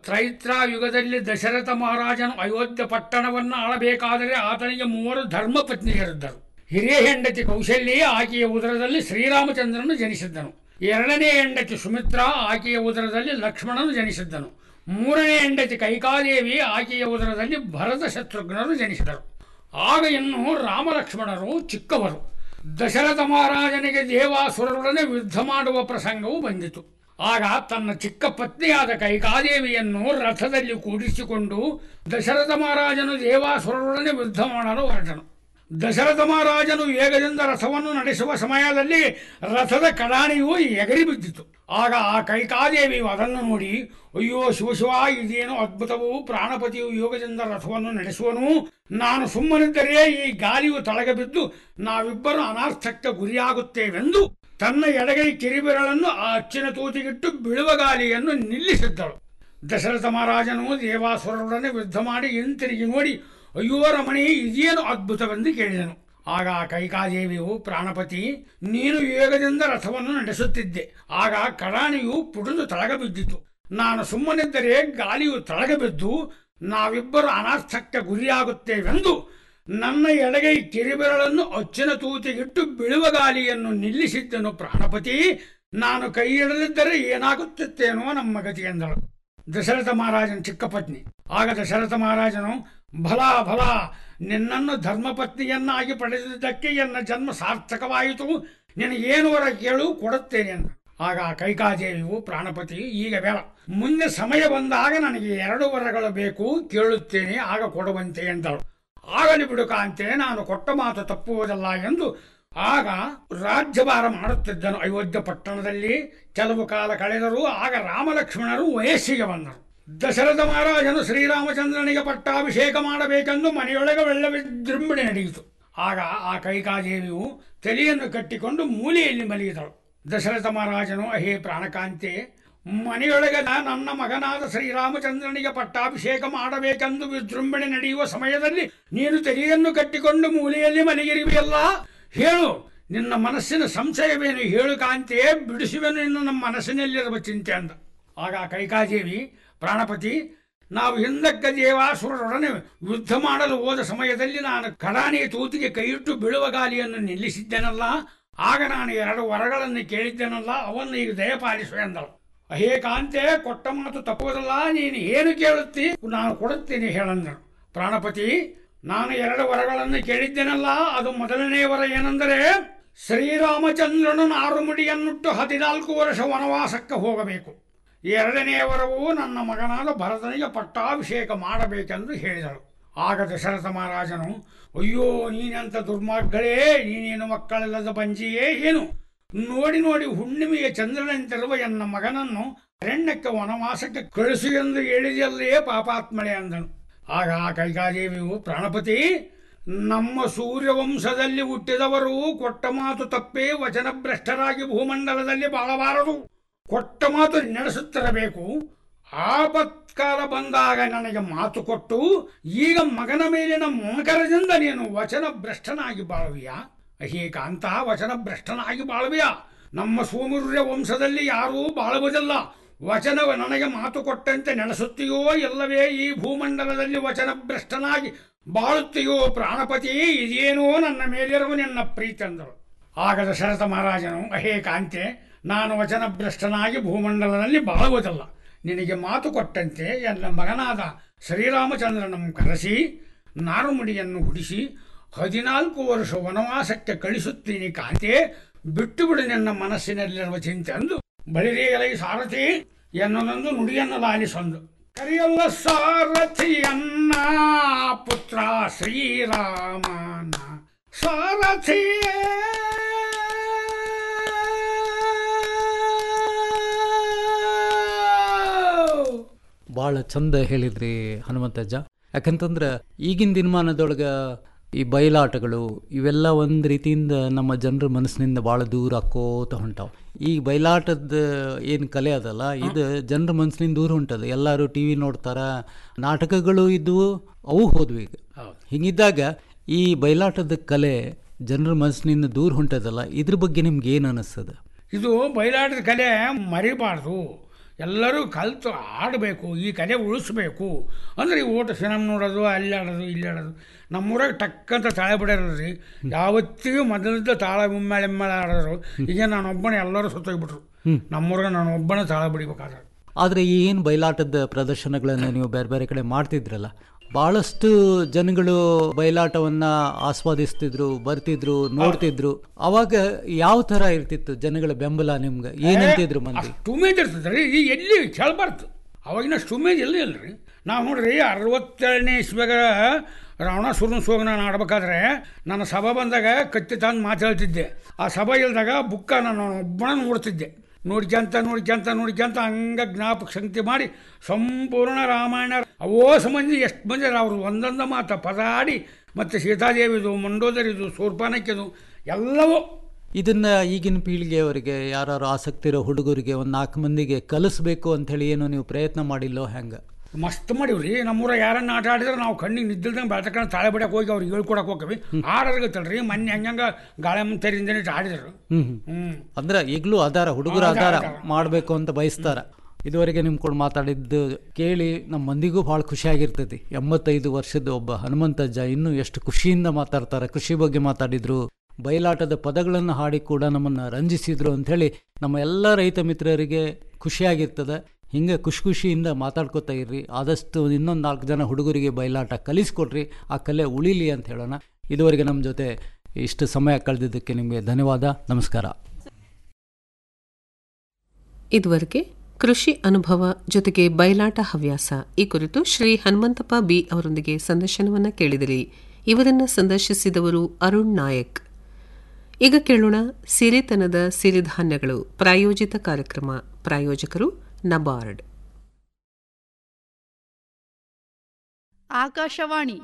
ತ್ರೈತ್ರ ಯುಗದಲ್ಲಿ ದಶರಥ ಮಹಾರಾಜನು ಅಯೋಧ್ಯ ಪಟ್ಟಣವನ್ನು ಆಳಬೇಕಾದರೆ ಆತನಿಗೆ ಮೂವರು ಧರ್ಮ ಪತ್ನಿಯರಿದ್ದರು ಹಿರಿಯ ಹೆಂಡತಿ ಕೌಶಲ್ಯ ಆಕೆಯ ಉದರದಲ್ಲಿ ಶ್ರೀರಾಮಚಂದ್ರನು ಜನಿಸಿದ್ದನು ಎರಡನೇ ಹೆಂಡತಿ ಸುಮಿತ್ರ ಆಕೆಯ ಉದರದಲ್ಲಿ ಲಕ್ಷ್ಮಣನು ಜನಿಸಿದ್ದನು ಮೂರನೇ ಹೆಂಡತಿ ಕೈಕಾದೇವಿ ಆಕೆಯ ಉದರದಲ್ಲಿ ಭರತ ಶತ್ರುಘ್ನರು ಜನಿಸಿದರು ಆಗ ಇನ್ನು ರಾಮಲಕ್ಷ್ಮಣರು ಚಿಕ್ಕವರು ದಶರಥ ಮಹಾರಾಜನಿಗೆ ದೇವಾಸುರರೊಡನೆ ಯುದ್ಧ ಮಾಡುವ ಪ್ರಸಂಗವು ಬಂದಿತು ಆಗ ತನ್ನ ಚಿಕ್ಕ ಪತ್ನಿಯಾದ ಕೈಕಾದೇವಿಯನ್ನು ರಥದಲ್ಲಿ ಕೂಡಿಸಿಕೊಂಡು ದಶರಥ ಮಹಾರಾಜನು ದೇವಾಸುರರೊಡನೆ ಯುದ್ಧ ಮಾಡಲು ಹೊರಟನು ದಶರಥ ಮಹಾರಾಜನು ವೇಗದಿಂದ ರಥವನ್ನು ನಡೆಸುವ ಸಮಯದಲ್ಲಿ ರಥದ ಕಡಾಣಿಯು ಎಗರಿ ಬಿದ್ದಿತು ಆಗ ಆ ಕೈಕಾದೇವಿಯು ಅದನ್ನು ನೋಡಿ ಅಯ್ಯೋ ಶಿವಶಿವ ಇದೇನು ಅದ್ಭುತವು ಪ್ರಾಣಪತಿಯು ಯೋಗದಿಂದ ರಥವನ್ನು ನಡೆಸುವನು ನಾನು ಸುಮ್ಮನಿದ್ದರೆ ಈ ಗಾಳಿಯು ತಳಗ ಬಿದ್ದು ನಾವಿಬ್ಬರು ಅನಾರ್ಥಕ್ಕೆ ಗುರಿಯಾಗುತ್ತೇವೆಂದು ತನ್ನ ಎಡಗೈ ಕಿರಿಬೆರಳನ್ನು ಆ ಅಚ್ಚಿನ ತೂತಿಗಿಟ್ಟು ಬೀಳುವ ಗಾಳಿಯನ್ನು ನಿಲ್ಲಿಸಿದ್ದಳು ದಶರಥ ಮಹಾರಾಜನು ದೇವಾಸುರರೊಡನೆ ಯುದ್ಧ ಮಾಡಿ ಹಿಂತಿರುಗಿ ನೋಡಿ ಅಯ್ಯೋ ರಮಣಿ ಇದೇನು ಅದ್ಭುತವೆಂದು ಕೇಳಿದನು ಆಗ ಆ ಕೈಕಾದೇವಿಯು ಪ್ರಾಣಪತಿ ನೀನು ವೇಗದಿಂದ ರಥವನ್ನು ನಡೆಸುತ್ತಿದ್ದೆ ಆಗ ಕಡಾಣಿಯು ಪುಡಿದು ತಳಗ ಬಿದ್ದಿತು ನಾನು ಸುಮ್ಮನಿದ್ದರೆ ಗಾಳಿಯು ತಳಗ ಬಿದ್ದು ನಾವಿಬ್ಬರು ಅನರ್ಥಕ್ಕೆ ಗುರಿಯಾಗುತ್ತೇವೆಂದು ನನ್ನ ಎಡಗೈ ಕಿರಿಬೆರಳನ್ನು ಅಚ್ಚಿನ ತೂತಿಗಿಟ್ಟು ಬೀಳುವ ಗಾಳಿಯನ್ನು ನಿಲ್ಲಿಸಿದ್ದನು ಪ್ರಾಣಪತಿ ನಾನು ಕೈ ಹಿಡಿದಿದ್ದರೆ ಏನಾಗುತ್ತಿತ್ತೇನೋ ನಮ್ಮ ಗತಿ ಎಂದಳು ದಶರಥ ಮಹಾರಾಜನ ಚಿಕ್ಕ ಪತ್ನಿ ಆಗ ದಶರಥ ಮಹಾರಾಜನು ಭಲ ಭಲ ನಿನ್ನನ್ನು ಧರ್ಮಪತ್ನಿಯನ್ನಾಗಿ ಪಡೆದಿದ್ದಕ್ಕೆ ಎನ್ನ ಜನ್ಮ ಸಾರ್ಥಕವಾಯಿತು ನಿನಗೇನು ವರ ಕೇಳು ಕೊಡುತ್ತೇನೆ ಅಂತ ಆಗ ಆ ಕೈಕಾದೇವಿಯು ಪ್ರಾಣಪತಿ ಈಗ ಬೇಡ ಮುಂದೆ ಸಮಯ ಬಂದಾಗ ನನಗೆ ಎರಡು ವರಗಳು ಬೇಕು ಕೇಳುತ್ತೇನೆ ಆಗ ಕೊಡುವಂತೆ ಎಂದಳು ಆಗಲಿ ಬಿಡು ಕಾಂತೆ ನಾನು ಕೊಟ್ಟ ಮಾತು ತಪ್ಪುವುದಲ್ಲ ಎಂದು ಆಗ ರಾಜ್ಯಭಾರ ಮಾಡುತ್ತಿದ್ದನು ಅಯೋಧ್ಯ ಪಟ್ಟಣದಲ್ಲಿ ಕೆಲವು ಕಾಲ ಕಳೆದರೂ ಆಗ ರಾಮಲಕ್ಷ್ಮಣರು ವಯಸ್ಸಿಗೆ ಬಂದರು ದಶರಥ ಮಹಾರಾಜನು ಶ್ರೀರಾಮಚಂದ್ರನಿಗೆ ಪಟ್ಟಾಭಿಷೇಕ ಮಾಡಬೇಕೆಂದು ಮನೆಯೊಳಗೆ ಒಳ್ಳೆ ವಿಜೃಂಭಣೆ ನಡೆಯಿತು ಆಗ ಆ ಕೈಕಾದೇವಿಯು ತಲೆಯನ್ನು ಕಟ್ಟಿಕೊಂಡು ಮೂಲೆಯಲ್ಲಿ ಮಲಗಿದಳು ದಶರಥ ಮಹಾರಾಜನು ಅಹೇ ಪ್ರಾಣಕಾಂತೆ ಮನೆಯೊಳಗೆ ನನ್ನ ಮಗನಾದ ಶ್ರೀರಾಮಚಂದ್ರನಿಗೆ ಪಟ್ಟಾಭಿಷೇಕ ಮಾಡಬೇಕೆಂದು ವಿಜೃಂಭಣೆ ನಡೆಯುವ ಸಮಯದಲ್ಲಿ ನೀನು ತೆರೆಯನ್ನು ಕಟ್ಟಿಕೊಂಡು ಮೂಲೆಯಲ್ಲಿ ಮಲಗಿರುವೆಯಲ್ಲ ಹೇಳು ನಿನ್ನ ಮನಸ್ಸಿನ ಸಂಶಯವೇನು ಹೇಳು ಕಾಂತೆ ಬಿಡಿಸುವೆನು ನಿನ್ನ ನಮ್ಮ ಮನಸ್ಸಿನಲ್ಲಿರುವ ಚಿಂತೆ ಅಂದ ಆಗ ಕೈಕಾದೇವಿ ಪ್ರಾಣಪತಿ ನಾವು ಹಿಂದಕ್ಕ ದೇವಾಸುರರೊಡನೆ ಯುದ್ಧ ಮಾಡಲು ಹೋದ ಸಮಯದಲ್ಲಿ ನಾನು ಕಡಾನಿಯ ತೂತಿಗೆ ಕೈಯಿಟ್ಟು ಬೀಳುವ ಗಾಲಿಯನ್ನು ನಿಲ್ಲಿಸಿದ್ದೆನಲ್ಲ ಆಗ ನಾನು ಎರಡು ವರಗಳನ್ನು ಕೇಳಿದ್ದೆನಲ್ಲ ಅವನ್ನು ಈಗ ದಯಪಾಲಿಸು ಎಂದಳು ಅಹೇ ಕಾಂತೆ ಕೊಟ್ಟ ಮಾತು ತಪ್ಪುವುದಲ್ಲ ನೀನು ಏನು ಕೇಳುತ್ತಿ ನಾನು ಕೊಡುತ್ತೇನೆ ಹೇಳಂದನು ಪ್ರಾಣಪತಿ ನಾನು ಎರಡು ವರಗಳನ್ನು ಕೇಳಿದ್ದೇನಲ್ಲ ಅದು ಮೊದಲನೇ ವರ ಏನೆಂದರೆ ಶ್ರೀರಾಮಚಂದ್ರನು ನಾರುಮುಡಿಯನ್ನುಟ್ಟು ಹದಿನಾಲ್ಕು ವರ್ಷ ವನವಾಸಕ್ಕೆ ಹೋಗಬೇಕು ಎರಡನೇ ವರವು ನನ್ನ ಮಗನಾದ ಭರತನಿಗೆ ಪಟ್ಟಾಭಿಷೇಕ ಮಾಡಬೇಕೆಂದು ಹೇಳಿದಳು ಆಗ ದಶರಥ ಮಹಾರಾಜನು ಅಯ್ಯೋ ನೀನೆಂತ ದುರ್ಮಾರ್ಗಳೇ ನೀನೇನು ಮಕ್ಕಳಿಲ್ಲದ ಬಂಜಿಯೇ ಏನು ನೋಡಿ ನೋಡಿ ಹುಣ್ಣಿಮೆಯ ಚಂದ್ರನಂತಿರುವ ಎನ್ನ ಮಗನನ್ನು ಅರಣ್ಯಕ್ಕೆ ವನವಾಸಕ್ಕೆ ಕಳಿಸು ಎಂದು ಹೇಳಿದಲ್ಲೇ ಪಾಪಾತ್ಮಳೆ ಅಂದನು ಆಗ ಆ ಕೈಕಾದೇವಿಯು ಪ್ರಾಣಪತಿ ನಮ್ಮ ಸೂರ್ಯವಂಶದಲ್ಲಿ ಹುಟ್ಟಿದವರು ಕೊಟ್ಟ ಮಾತು ತಪ್ಪೇ ವಚನಭ್ರಷ್ಟರಾಗಿ ಭೂಮಂಡಲದಲ್ಲಿ ಬಾಳಬಾರದು ಕೊಟ್ಟ ಮಾತು ನಡೆಸುತ್ತಿರಬೇಕು ಆಪತ್ಕಾಲ ಬಂದಾಗ ನನಗೆ ಮಾತು ಕೊಟ್ಟು ಈಗ ಮಗನ ಮೇಲಿನ ಮಕರದಿಂದ ನೀನು ವಚನ ಭ್ರಷ್ಟನಾಗಿ ಬಾಳುವಿಯಾ ಅಹೇ ಕಾಂತ ವಚನ ಭ್ರಷ್ಟನಾಗಿ ಬಾಳುವಿಯಾ ನಮ್ಮ ಸೂರ್ಯ ವಂಶದಲ್ಲಿ ಯಾರೂ ಬಾಳುವುದಿಲ್ಲ ವಚನವ ನನಗೆ ಮಾತು ಕೊಟ್ಟಂತೆ ನಡೆಸುತ್ತೀಯೋ ಎಲ್ಲವೇ ಈ ಭೂಮಂಡಲದಲ್ಲಿ ವಚನ ಭ್ರಷ್ಟನಾಗಿ ಬಾಳುತ್ತೀಯೋ ಪ್ರಾಣಪತಿ ಇದೇನೋ ನನ್ನ ಮೇಲಿರುವ ನಿನ್ನ ಪ್ರೀತಿ ಅಂದರು ಆಗ ದಶರಥ ಮಹಾರಾಜನು ಅಹೇ ಕಾಂತೆ ನಾನು ವಚನ ಭ್ರಷ್ಟನಾಗಿ ಭೂಮಂಡಲದಲ್ಲಿ ಬಾಳುವುದಲ್ಲ ನಿನಗೆ ಮಾತು ಕೊಟ್ಟಂತೆ ಎನ್ನ ಮಗನಾದ ಶ್ರೀರಾಮಚಂದ್ರನನ್ನು ಕರೆಸಿ ನಾರುಮುಡಿಯನ್ನು ಹುಡಿಸಿ ಹದಿನಾಲ್ಕು ವರ್ಷ ವನವಾಸಕ್ಕೆ ಕಳಿಸುತ್ತೀನಿ ಕಾಂತೆ ಬಿಟ್ಟು ಬಿಡು ನನ್ನ ಮನಸ್ಸಿನಲ್ಲಿರುವ ಚಿಂತೆ ಅಂದು ಬಳಿರೇಗಲೈ ಸಾರಥಿ ಎನ್ನುವುದೊಂದು ನುಡಿಯನ್ನು ಲಾಲಿಸೊಂದು ಕರೆಯಲ್ಲ ಸಾರಥಿಯನ್ನ ಪುತ್ರ ಶ್ರೀರಾಮನ ಸಾರಥಿಯೇ ಭಾಳ ಚಂದ ಹೇಳಿದ್ರಿ ಹನುಮಂತಜ್ಜ ಯಾಕಂತಂದ್ರೆ ಈಗಿನ ದಿನಮಾನದೊಳಗೆ ಈ ಬಯಲಾಟಗಳು ಇವೆಲ್ಲ ಒಂದು ರೀತಿಯಿಂದ ನಮ್ಮ ಜನರ ಮನಸ್ಸಿನಿಂದ ಭಾಳ ದೂರ ಆಕ್ಕೋತ ಹೊಂಟಾವ ಈ ಬಯಲಾಟದ ಏನು ಕಲೆ ಅದಲ್ಲ ಇದು ಜನರ ಮನಸ್ಸಿನಿಂದ ದೂರ ಹೊಂಟದ ಎಲ್ಲರೂ ಟಿ ವಿ ನೋಡ್ತಾರ ನಾಟಕಗಳು ಇದ್ವು ಅವು ಹೋದ್ವು ಈಗ ಹಿಂಗಿದ್ದಾಗ ಈ ಬಯಲಾಟದ ಕಲೆ ಜನರ ಮನಸ್ಸಿನಿಂದ ದೂರ ಹೊಂಟದಲ್ಲ ಇದ್ರ ಬಗ್ಗೆ ನಿಮ್ಗೆ ಏನು ಅನಿಸ್ತದ ಇದು ಬಯಲಾಟದ ಕಲೆ ಮರಿಬಾರ್ದು ಎಲ್ಲರೂ ಕಲಿತು ಆಡಬೇಕು ಈ ಕಲೆ ಉಳಿಸ್ಬೇಕು ಅಂದ್ರೆ ಈ ಓಟ ಸಿನಿಮಾ ನೋಡೋದು ಅಲ್ಲಿ ಆಡೋದು ಇಲ್ಲಿ ಆಡೋದು ನಮ್ಮೂರಾಗ ಟಕ್ಕಂತ ತಾಳೆ ಬಿಡೋರು ರೀ ಯಾವತ್ತಿಗೂ ಮೊದಲಿದ್ದ ತಾಳ ಉಮ್ಮಾಳೆ ಎಮ್ಮಾಳೆ ಆಡೋರು ಈಗ ನಾನು ಒಬ್ಬನೇ ಎಲ್ಲರೂ ಸುತ್ತೋಗ್ಬಿಟ್ರು ನಮ್ಮೂರಾಗ ನಾನು ಒಬ್ಬನೇ ತಾಳ ಬಿಡಿಬೇಕಾದ್ರೆ ಆದರೆ ಈ ಏನು ಬಯಲಾಟದ ಪ್ರದರ್ಶನಗಳನ್ನು ನೀವು ಬೇರೆ ಬೇರೆ ಕಡೆ ಮಾಡ್ತಿದ್ರಲ್ಲ ಭಾಳಷ್ಟು ಜನಗಳು ಬಯಲಾಟವನ್ನು ಆಸ್ವಾದಿಸ್ತಿದ್ರು ಬರ್ತಿದ್ರು ನೋಡ್ತಿದ್ರು ಅವಾಗ ಯಾವ ಥರ ಇರ್ತಿತ್ತು ಜನಗಳ ಬೆಂಬಲ ನಿಮ್ಗೆ ಏನಂತಿದ್ರು ಮಂದಿ ಸ್ಟುಮೇಜ್ ಇರ್ತದೆ ರೀ ಈ ಎಲ್ಲಿ ಕೇಳಬಾರ್ದು ಅವಾಗಿನ ಸ್ಟುಮೇಜ್ ಎಲ್ಲಿ ಇಲ್ರಿ ನಾವು ನೋಡ್ರಿ ಅರವತ್ತೇಳನೇ ಇಸ್ವಿಯಾಗ ರಾವಣಾಸುರನ ಸೋಗ ನಾನು ಆಡ್ಬೇಕಾದ್ರೆ ನನ್ನ ಸಭಾ ಬಂದಾಗ ಕತ್ತಿ ತಂದು ಮಾತು ಹೇಳ್ತಿದ್ದೆ ಆ ಸಭಾ ಇಲ್ದಾಗ ಬುಕ್ಕ ನಾನು ಒಬ್ಬನ ನೋಡ್ತಿದ್ದೆ ನೋಡ್ಕ್ಯಂತ ನೋಡ್ಕ್ಯಂತ ನೋಡ್ಕ್ಯಂತ ಹಂಗ ಜ್ಞಾಪಕ ಶಕ್ತಿ ಮಾಡಿ ಸಂಪೂರ್ಣ ರಾಮಾಯಣ ಅವೋ ಸಂಬಂಧಿ ಎಷ್ಟು ಮಂದಿ ಅವರು ಒಂದೊಂದು ಮಾತು ಪದ ಆಡಿ ಮತ್ತು ಸೀತಾದೇವಿದು ಮಂಡೋದರಿದು ಶೂರ್ಪಾನಕ್ಕಿದು ಎಲ್ಲವೂ ಇದನ್ನ ಈಗಿನ ಪೀಳಿಗೆಯವರಿಗೆ ಯಾರು ಆಸಕ್ತಿ ಇರೋ ಹುಡುಗರಿಗೆ ಒಂದು ನಾಲ್ಕು ಮಂದಿಗೆ ಕಲಿಸ್ಬೇಕು ಅಂಥೇಳಿ ಏನು ನೀವು ಪ್ರಯತ್ನ ಮಾಡಿಲ್ಲೋ ಹೆಂಗೆ ಮಸ್ತ್ ಮಾಡೀವ್ರಿ ನಮ್ಮೂರ ಯಾರನ್ನ ಆಟ ಆಡಿದ್ರೆ ನಾವು ಕಣ್ಣಿಗೆ ನಿದ್ದಿಲ್ದಂಗೆ ಬೆಳ್ತಕ್ಕ ತಾಳೆ ಬಿಡಕ್ಕೆ ಹೋಗಿ ಅವ್ರಿಗೆ ಹೇಳ್ಕೊಡಕ್ಕೆ ಹೋಗ್ತೀವಿ ಆಡೋರ್ಗತ್ತಲ್ರಿ ಮೊನ್ನೆ ಹಂಗಂಗ ಗಾಳೆ ಮುಂತರಿಂದನೇ ಆಡಿದ್ರು ಹ್ಮ್ ಹ್ಮ್. ಹ್ಮ್ ಅಂದ್ರೆ ಈಗಲೂ ಅದಾರ ಹುಡುಗರು ಅದಾರ ಮಾಡಬೇಕು ಅಂತ ಬಯಸ್ತಾರ ಇದುವರೆಗೆ ನಿಮ್ ಕೂಡ ಮಾತಾಡಿದ್ದು ಕೇಳಿ ನಮ್ಮ ಮಂದಿಗೂ ಭಾಳ ಖುಷಿಯಾಗಿರ್ತೈತಿ ಎಂಬತ್ತೈದು ವರ್ಷದ ಒಬ್ಬ ಹನುಮಂತಜ್ಜ ಇನ್ನೂ ಎಷ್ಟು ಖುಷಿಯಿಂದ ಮಾತಾಡ್ತಾರೆ ಕೃಷಿ ಬಗ್ಗೆ ಮಾತಾಡಿದ್ರು ಬಯಲಾಟದ ಪದಗಳನ್ನು ಹಾಡಿ ಕೂಡ ನಮ್ಮನ್ನು ರಂಜಿಸಿದ್ರು ಅಂಥೇಳಿ ನಮ್ಮ ಎಲ್ಲ ರೈತ ಮಿತ್ರರಿಗೆ ಖುಷಿಯಾಗಿರ್ತದೆ ಹಿಂಗೆ ಖುಷಿ ಖುಷಿಯಿಂದ ಮಾತಾಡ್ಕೋತಾ ಇರ್ರಿ ಆದಷ್ಟು ಇನ್ನೊಂದು ನಾಲ್ಕು ಜನ ಹುಡುಗರಿಗೆ ಬಯಲಾಟ ಕಲಿಸ್ಕೊಡ್ರಿ ಆ ಕಲೆ ಉಳಿಲಿ ಅಂತ ಹೇಳೋಣ ಇದುವರೆಗೆ ನಮ್ಮ ಜೊತೆ ಇಷ್ಟು ಸಮಯ ಕಳೆದಿದ್ದಕ್ಕೆ ನಿಮಗೆ ಧನ್ಯವಾದ ನಮಸ್ಕಾರ ಇದುವರೆಗೆ ಕೃಷಿ ಅನುಭವ ಜೊತೆಗೆ ಬಯಲಾಟ ಹವ್ಯಾಸ ಈ ಕುರಿತು ಶ್ರೀ ಹನುಮಂತಪ್ಪ ಬಿ ಅವರೊಂದಿಗೆ ಸಂದರ್ಶನವನ್ನ ಕೇಳಿದಿರಿ ಇವರನ್ನ ಸಂದರ್ಶಿಸಿದವರು ಅರುಣ್ ನಾಯಕ್ ಈಗ ಕೇಳೋಣ ಸಿರಿತನದ ಸಿರಿಧಾನ್ಯಗಳು ಪ್ರಾಯೋಜಿತ ಕಾರ್ಯಕ್ರಮ ಪ್ರಾಯೋಜಕರು ನಬಾರ್ಡ್ ಆಕಾಶವಾಣಿ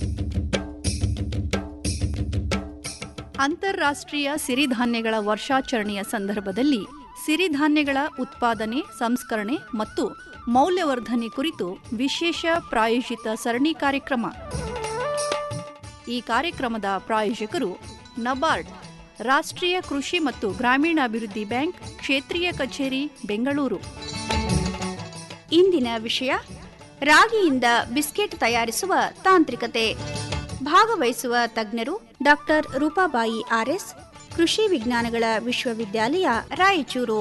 ಅಂತಾರಾಷ್ಟ್ರೀಯ ಸಿರಿಧಾನ್ಯಗಳ ವರ್ಷಾಚರಣೆಯ ಸಂದರ್ಭದಲ್ಲಿ ಸಿರಿಧಾನ್ಯಗಳ ಉತ್ಪಾದನೆ ಸಂಸ್ಕರಣೆ ಮತ್ತು ಮೌಲ್ಯವರ್ಧನೆ ಕುರಿತು ವಿಶೇಷ ಪ್ರಾಯೋಜಿತ ಸರಣಿ ಕಾರ್ಯಕ್ರಮ ಈ ಕಾರ್ಯಕ್ರಮದ ಪ್ರಾಯೋಜಕರು ನಬಾರ್ಡ್ ರಾಷ್ಟ್ರೀಯ ಕೃಷಿ ಮತ್ತು ಗ್ರಾಮೀಣಾಭಿವೃದ್ಧಿ ಬ್ಯಾಂಕ್ ಕ್ಷೇತ್ರೀಯ ಕಚೇರಿ ಬೆಂಗಳೂರು ಇಂದಿನ ವಿಷಯ ರಾಗಿಯಿಂದ ಬಿಸ್ಕೆಟ್ ತಯಾರಿಸುವ ತಾಂತ್ರಿಕತೆ ಭಾಗವಹಿಸುವ ತಜ್ಞರು ಡಾಕ್ಟರ್ ರೂಪಾಬಾಯಿ ಆರ್ಎಸ್ ಕೃಷಿ ವಿಜ್ಞಾನಗಳ ವಿಶ್ವವಿದ್ಯಾಲಯ ರಾಯಚೂರು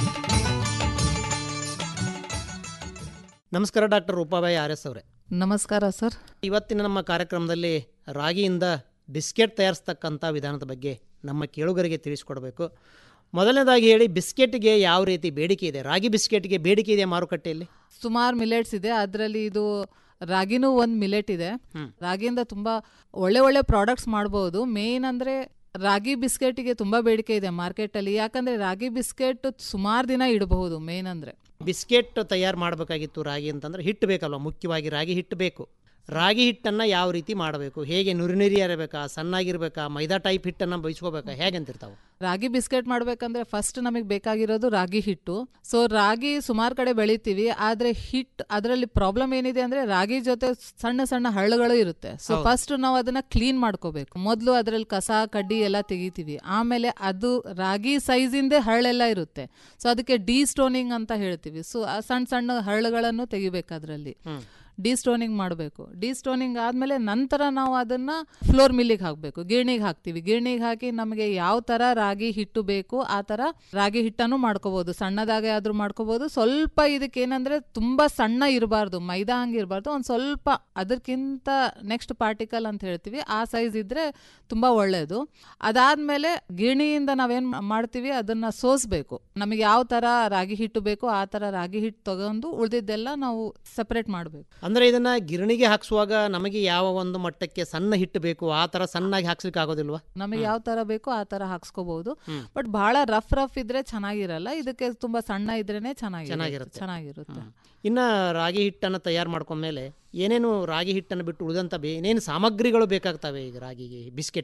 ನಮಸ್ಕಾರ ಡಾಕ್ಟರ್ ರೂಪಾಬಾಯಿ ಆರ್ ಎಸ್ ಅವರೇ ನಮಸ್ಕಾರ ಸರ್ ಇವತ್ತಿನ ನಮ್ಮ ಕಾರ್ಯಕ್ರಮದಲ್ಲಿ ರಾಗಿಯಿಂದ ಬಿಸ್ಕೆಟ್ ತಯಾರಿಸ್ತಕ್ಕಂಥ ವಿಧಾನದ ಬಗ್ಗೆ ನಮ್ಮ ಕೇಳುಗರಿಗೆ ತಿಳಿಸ್ಕೊಡ್ಬೇಕು ಮೊದಲನೇದಾಗಿ ಹೇಳಿ ಬಿಸ್ಕೆಟ್ಗೆ ಯಾವ ರೀತಿ ಬೇಡಿಕೆ ಇದೆ ರಾಗಿ ಬಿಸ್ಕೆಟ್ಗೆ ಬೇಡಿಕೆ ಇದೆ ಮಾರುಕಟ್ಟೆಯಲ್ಲಿ ಸುಮಾರು ಮಿಲೆಟ್ಸ್ ಇದೆ ಅದರಲ್ಲಿ ಇದು ರಾಗಿನೂ ಒಂದು ಮಿಲೆಟ್ ಇದೆ ರಾಗಿಯಿಂದ ತುಂಬ ಒಳ್ಳೆ ಒಳ್ಳೆ ಪ್ರಾಡಕ್ಟ್ಸ್ ಮಾಡ್ಬೋದು ಮೇನ್ ಅಂದರೆ ರಾಗಿ ಬಿಸ್ಕೆಟಿಗೆ ತುಂಬ ಬೇಡಿಕೆ ಇದೆ ಮಾರ್ಕೆಟಲ್ಲಿ ಯಾಕಂದರೆ ರಾಗಿ ಬಿಸ್ಕೆಟ್ ಸುಮಾರು ದಿನ ಇಡಬಹುದು ಮೇನ್ ಅಂದರೆ ಬಿಸ್ಕೆಟ್ ತಯಾರು ಮಾಡಬೇಕಾಗಿತ್ತು ರಾಗಿ ಅಂತಂದ್ರೆ ಹಿಟ್ಟು ಬೇಕಲ್ವ ಮುಖ್ಯವಾಗಿ ರಾಗಿ ಹಿಟ್ಟು ಬೇಕು ರಾಗಿ ಹಿಟ್ಟನ್ನು ಯಾವ ರೀತಿ ಮಾಡಬೇಕು ಹೇಗೆ ನುರಿ ನುರಿ ಇರಬೇಕಾ ಸಣ್ಣಾಗಿರ್ಬೇಕಾ ಮೈದಾ ಟೈಪ್ ಹಿಟ್ಟನ್ನು ಬಯಸ್ಕೋಬೇಕಾ ಹೇಗೆ ಅಂತಿರ್ತಾವೆ ರಾಗಿ ಬಿಸ್ಕೆಟ್ ಮಾಡ್ಬೇಕಂದ್ರೆ ಫಸ್ಟ್ ನಮಗೆ ಬೇಕಾಗಿರೋದು ರಾಗಿ ಹಿಟ್ಟು ಸೊ ರಾಗಿ ಸುಮಾರು ಕಡೆ ಬೆಳಿತೀವಿ ಆದ್ರೆ ಹಿಟ್ ಅದರಲ್ಲಿ ಪ್ರಾಬ್ಲಮ್ ಏನಿದೆ ಅಂದ್ರೆ ರಾಗಿ ಜೊತೆ ಸಣ್ಣ ಸಣ್ಣ ಹಳ್ಳಗಳು ಇರುತ್ತೆ ಸೊ ಫಸ್ಟ್ ನಾವು ಅದನ್ನ ಕ್ಲೀನ್ ಮಾಡ್ಕೋಬೇಕು ಮೊದಲು ಅದ್ರಲ್ಲಿ ಕಸ ಕಡ್ಡಿ ಎಲ್ಲ ತೆಗಿತೀವಿ ಆಮೇಲೆ ಅದು ರಾಗಿ ಸೈಜಿಂದೇ ಹಳ್ಳೆಲ್ಲ ಇರುತ್ತೆ ಸೊ ಅದಕ್ಕೆ ಡಿ ಸ್ಟೋನಿಂಗ್ ಅಂತ ಹೇಳ್ತೀವಿ ಸೊ ಸಣ್ಣ ಸಣ್ಣ ಹಳ್ಳಗಳನ್ನು ತೆಗಿಬೇಕು ಅದರಲ್ಲಿ ಡಿ ಸ್ಟೋನಿಂಗ್ ಮಾಡಬೇಕು ಡಿ ಸ್ಟೋನಿಂಗ್ ಆದಮೇಲೆ ನಂತರ ನಾವು ಅದನ್ನು ಫ್ಲೋರ್ ಮಿಲ್ಲಿಗೆ ಹಾಕಬೇಕು ಗಿರಣಿಗೆ ಹಾಕ್ತೀವಿ ಗಿರಣಿಗೆ ಹಾಕಿ ನಮಗೆ ಯಾವ ಥರ ರಾಗಿ ಹಿಟ್ಟು ಬೇಕು ಆ ಥರ ರಾಗಿ ಹಿಟ್ಟನ್ನು ಮಾಡ್ಕೋಬೋದು ಸಣ್ಣದಾಗೆ ಆದರೂ ಮಾಡ್ಕೋಬೋದು ಸ್ವಲ್ಪ ಇದಕ್ಕೆ ಏನಂದರೆ ತುಂಬ ಸಣ್ಣ ಇರಬಾರ್ದು ಮೈದಾ ಹಂಗೆ ಇರಬಾರ್ದು ಒಂದು ಸ್ವಲ್ಪ ಅದಕ್ಕಿಂತ ನೆಕ್ಸ್ಟ್ ಪಾರ್ಟಿಕಲ್ ಅಂತ ಹೇಳ್ತೀವಿ ಆ ಸೈಜ್ ಇದ್ದರೆ ತುಂಬ ಒಳ್ಳೆಯದು ಅದಾದಮೇಲೆ ಗಿರಣಿಯಿಂದ ನಾವೇನು ಮಾಡ್ತೀವಿ ಅದನ್ನು ಸೋಸಬೇಕು ನಮಗೆ ಯಾವ ಥರ ರಾಗಿ ಹಿಟ್ಟು ಬೇಕೋ ಆ ಥರ ರಾಗಿ ಹಿಟ್ಟು ತಗೊಂಡು ಉಳಿದಿದ್ದೆಲ್ಲ ನಾವು ಸಪ್ರೇಟ್ ಮಾಡಬೇಕು ಅಂದರೆ ಇದನ್ನು ಗಿರಣಿಗೆ ಹಾಕ್ಸುವಾಗ ನಮಗೆ ಯಾವ ಒಂದು ಮಟ್ಟಕ್ಕೆ ಸಣ್ಣ ಹಿಟ್ಟು ಬೇಕು ಆ ಥರ ಸಣ್ಣಾಗಿ ಹಾಕ್ಸ್ಲಿಕ್ಕೆ ಆಗೋದಿಲ್ವಾ ನಮಗೆ ಯಾವ ತರ ಬೇಕೋ ಆ ತರ ಹಾಕ್ಸ್ಕೋಬಹುದು ಬಟ್ ಬಹಳ ರಫ್ ರಫ್ ಇದ್ರೆ ಚೆನ್ನಾಗಿರಲ್ಲ ಇದಕ್ಕೆ ತುಂಬಾ ಸಣ್ಣ ಇದ್ರೇನೆ ಚೆನ್ನಾಗಿರುತ್ತೆ ಚೆನ್ನಾಗಿರುತ್ತೆ. ಚೆನ್ನಾಗಿರುತ್ತೆ ಇನ್ನು ರಾಗಿ ಹಿಟ್ಟನ್ನು ತಯಾರು ಮಾಡ್ಕೊಂಡ್ಮೇಲೆ ಏನೇನು ರಾಗಿ ಹಿಟ್ಟನ್ನು ಬಿಟ್ಟು ಉಳಿದಂಥ ಬೇ ಏನೇನು ಸಾಮಗ್ರಿಗಳು ಬೇಕಾಗ್ತವೆ ಈಗ ರಾಗಿಗೆ ಬಿಸ್ಕೆಟ್ಗೆ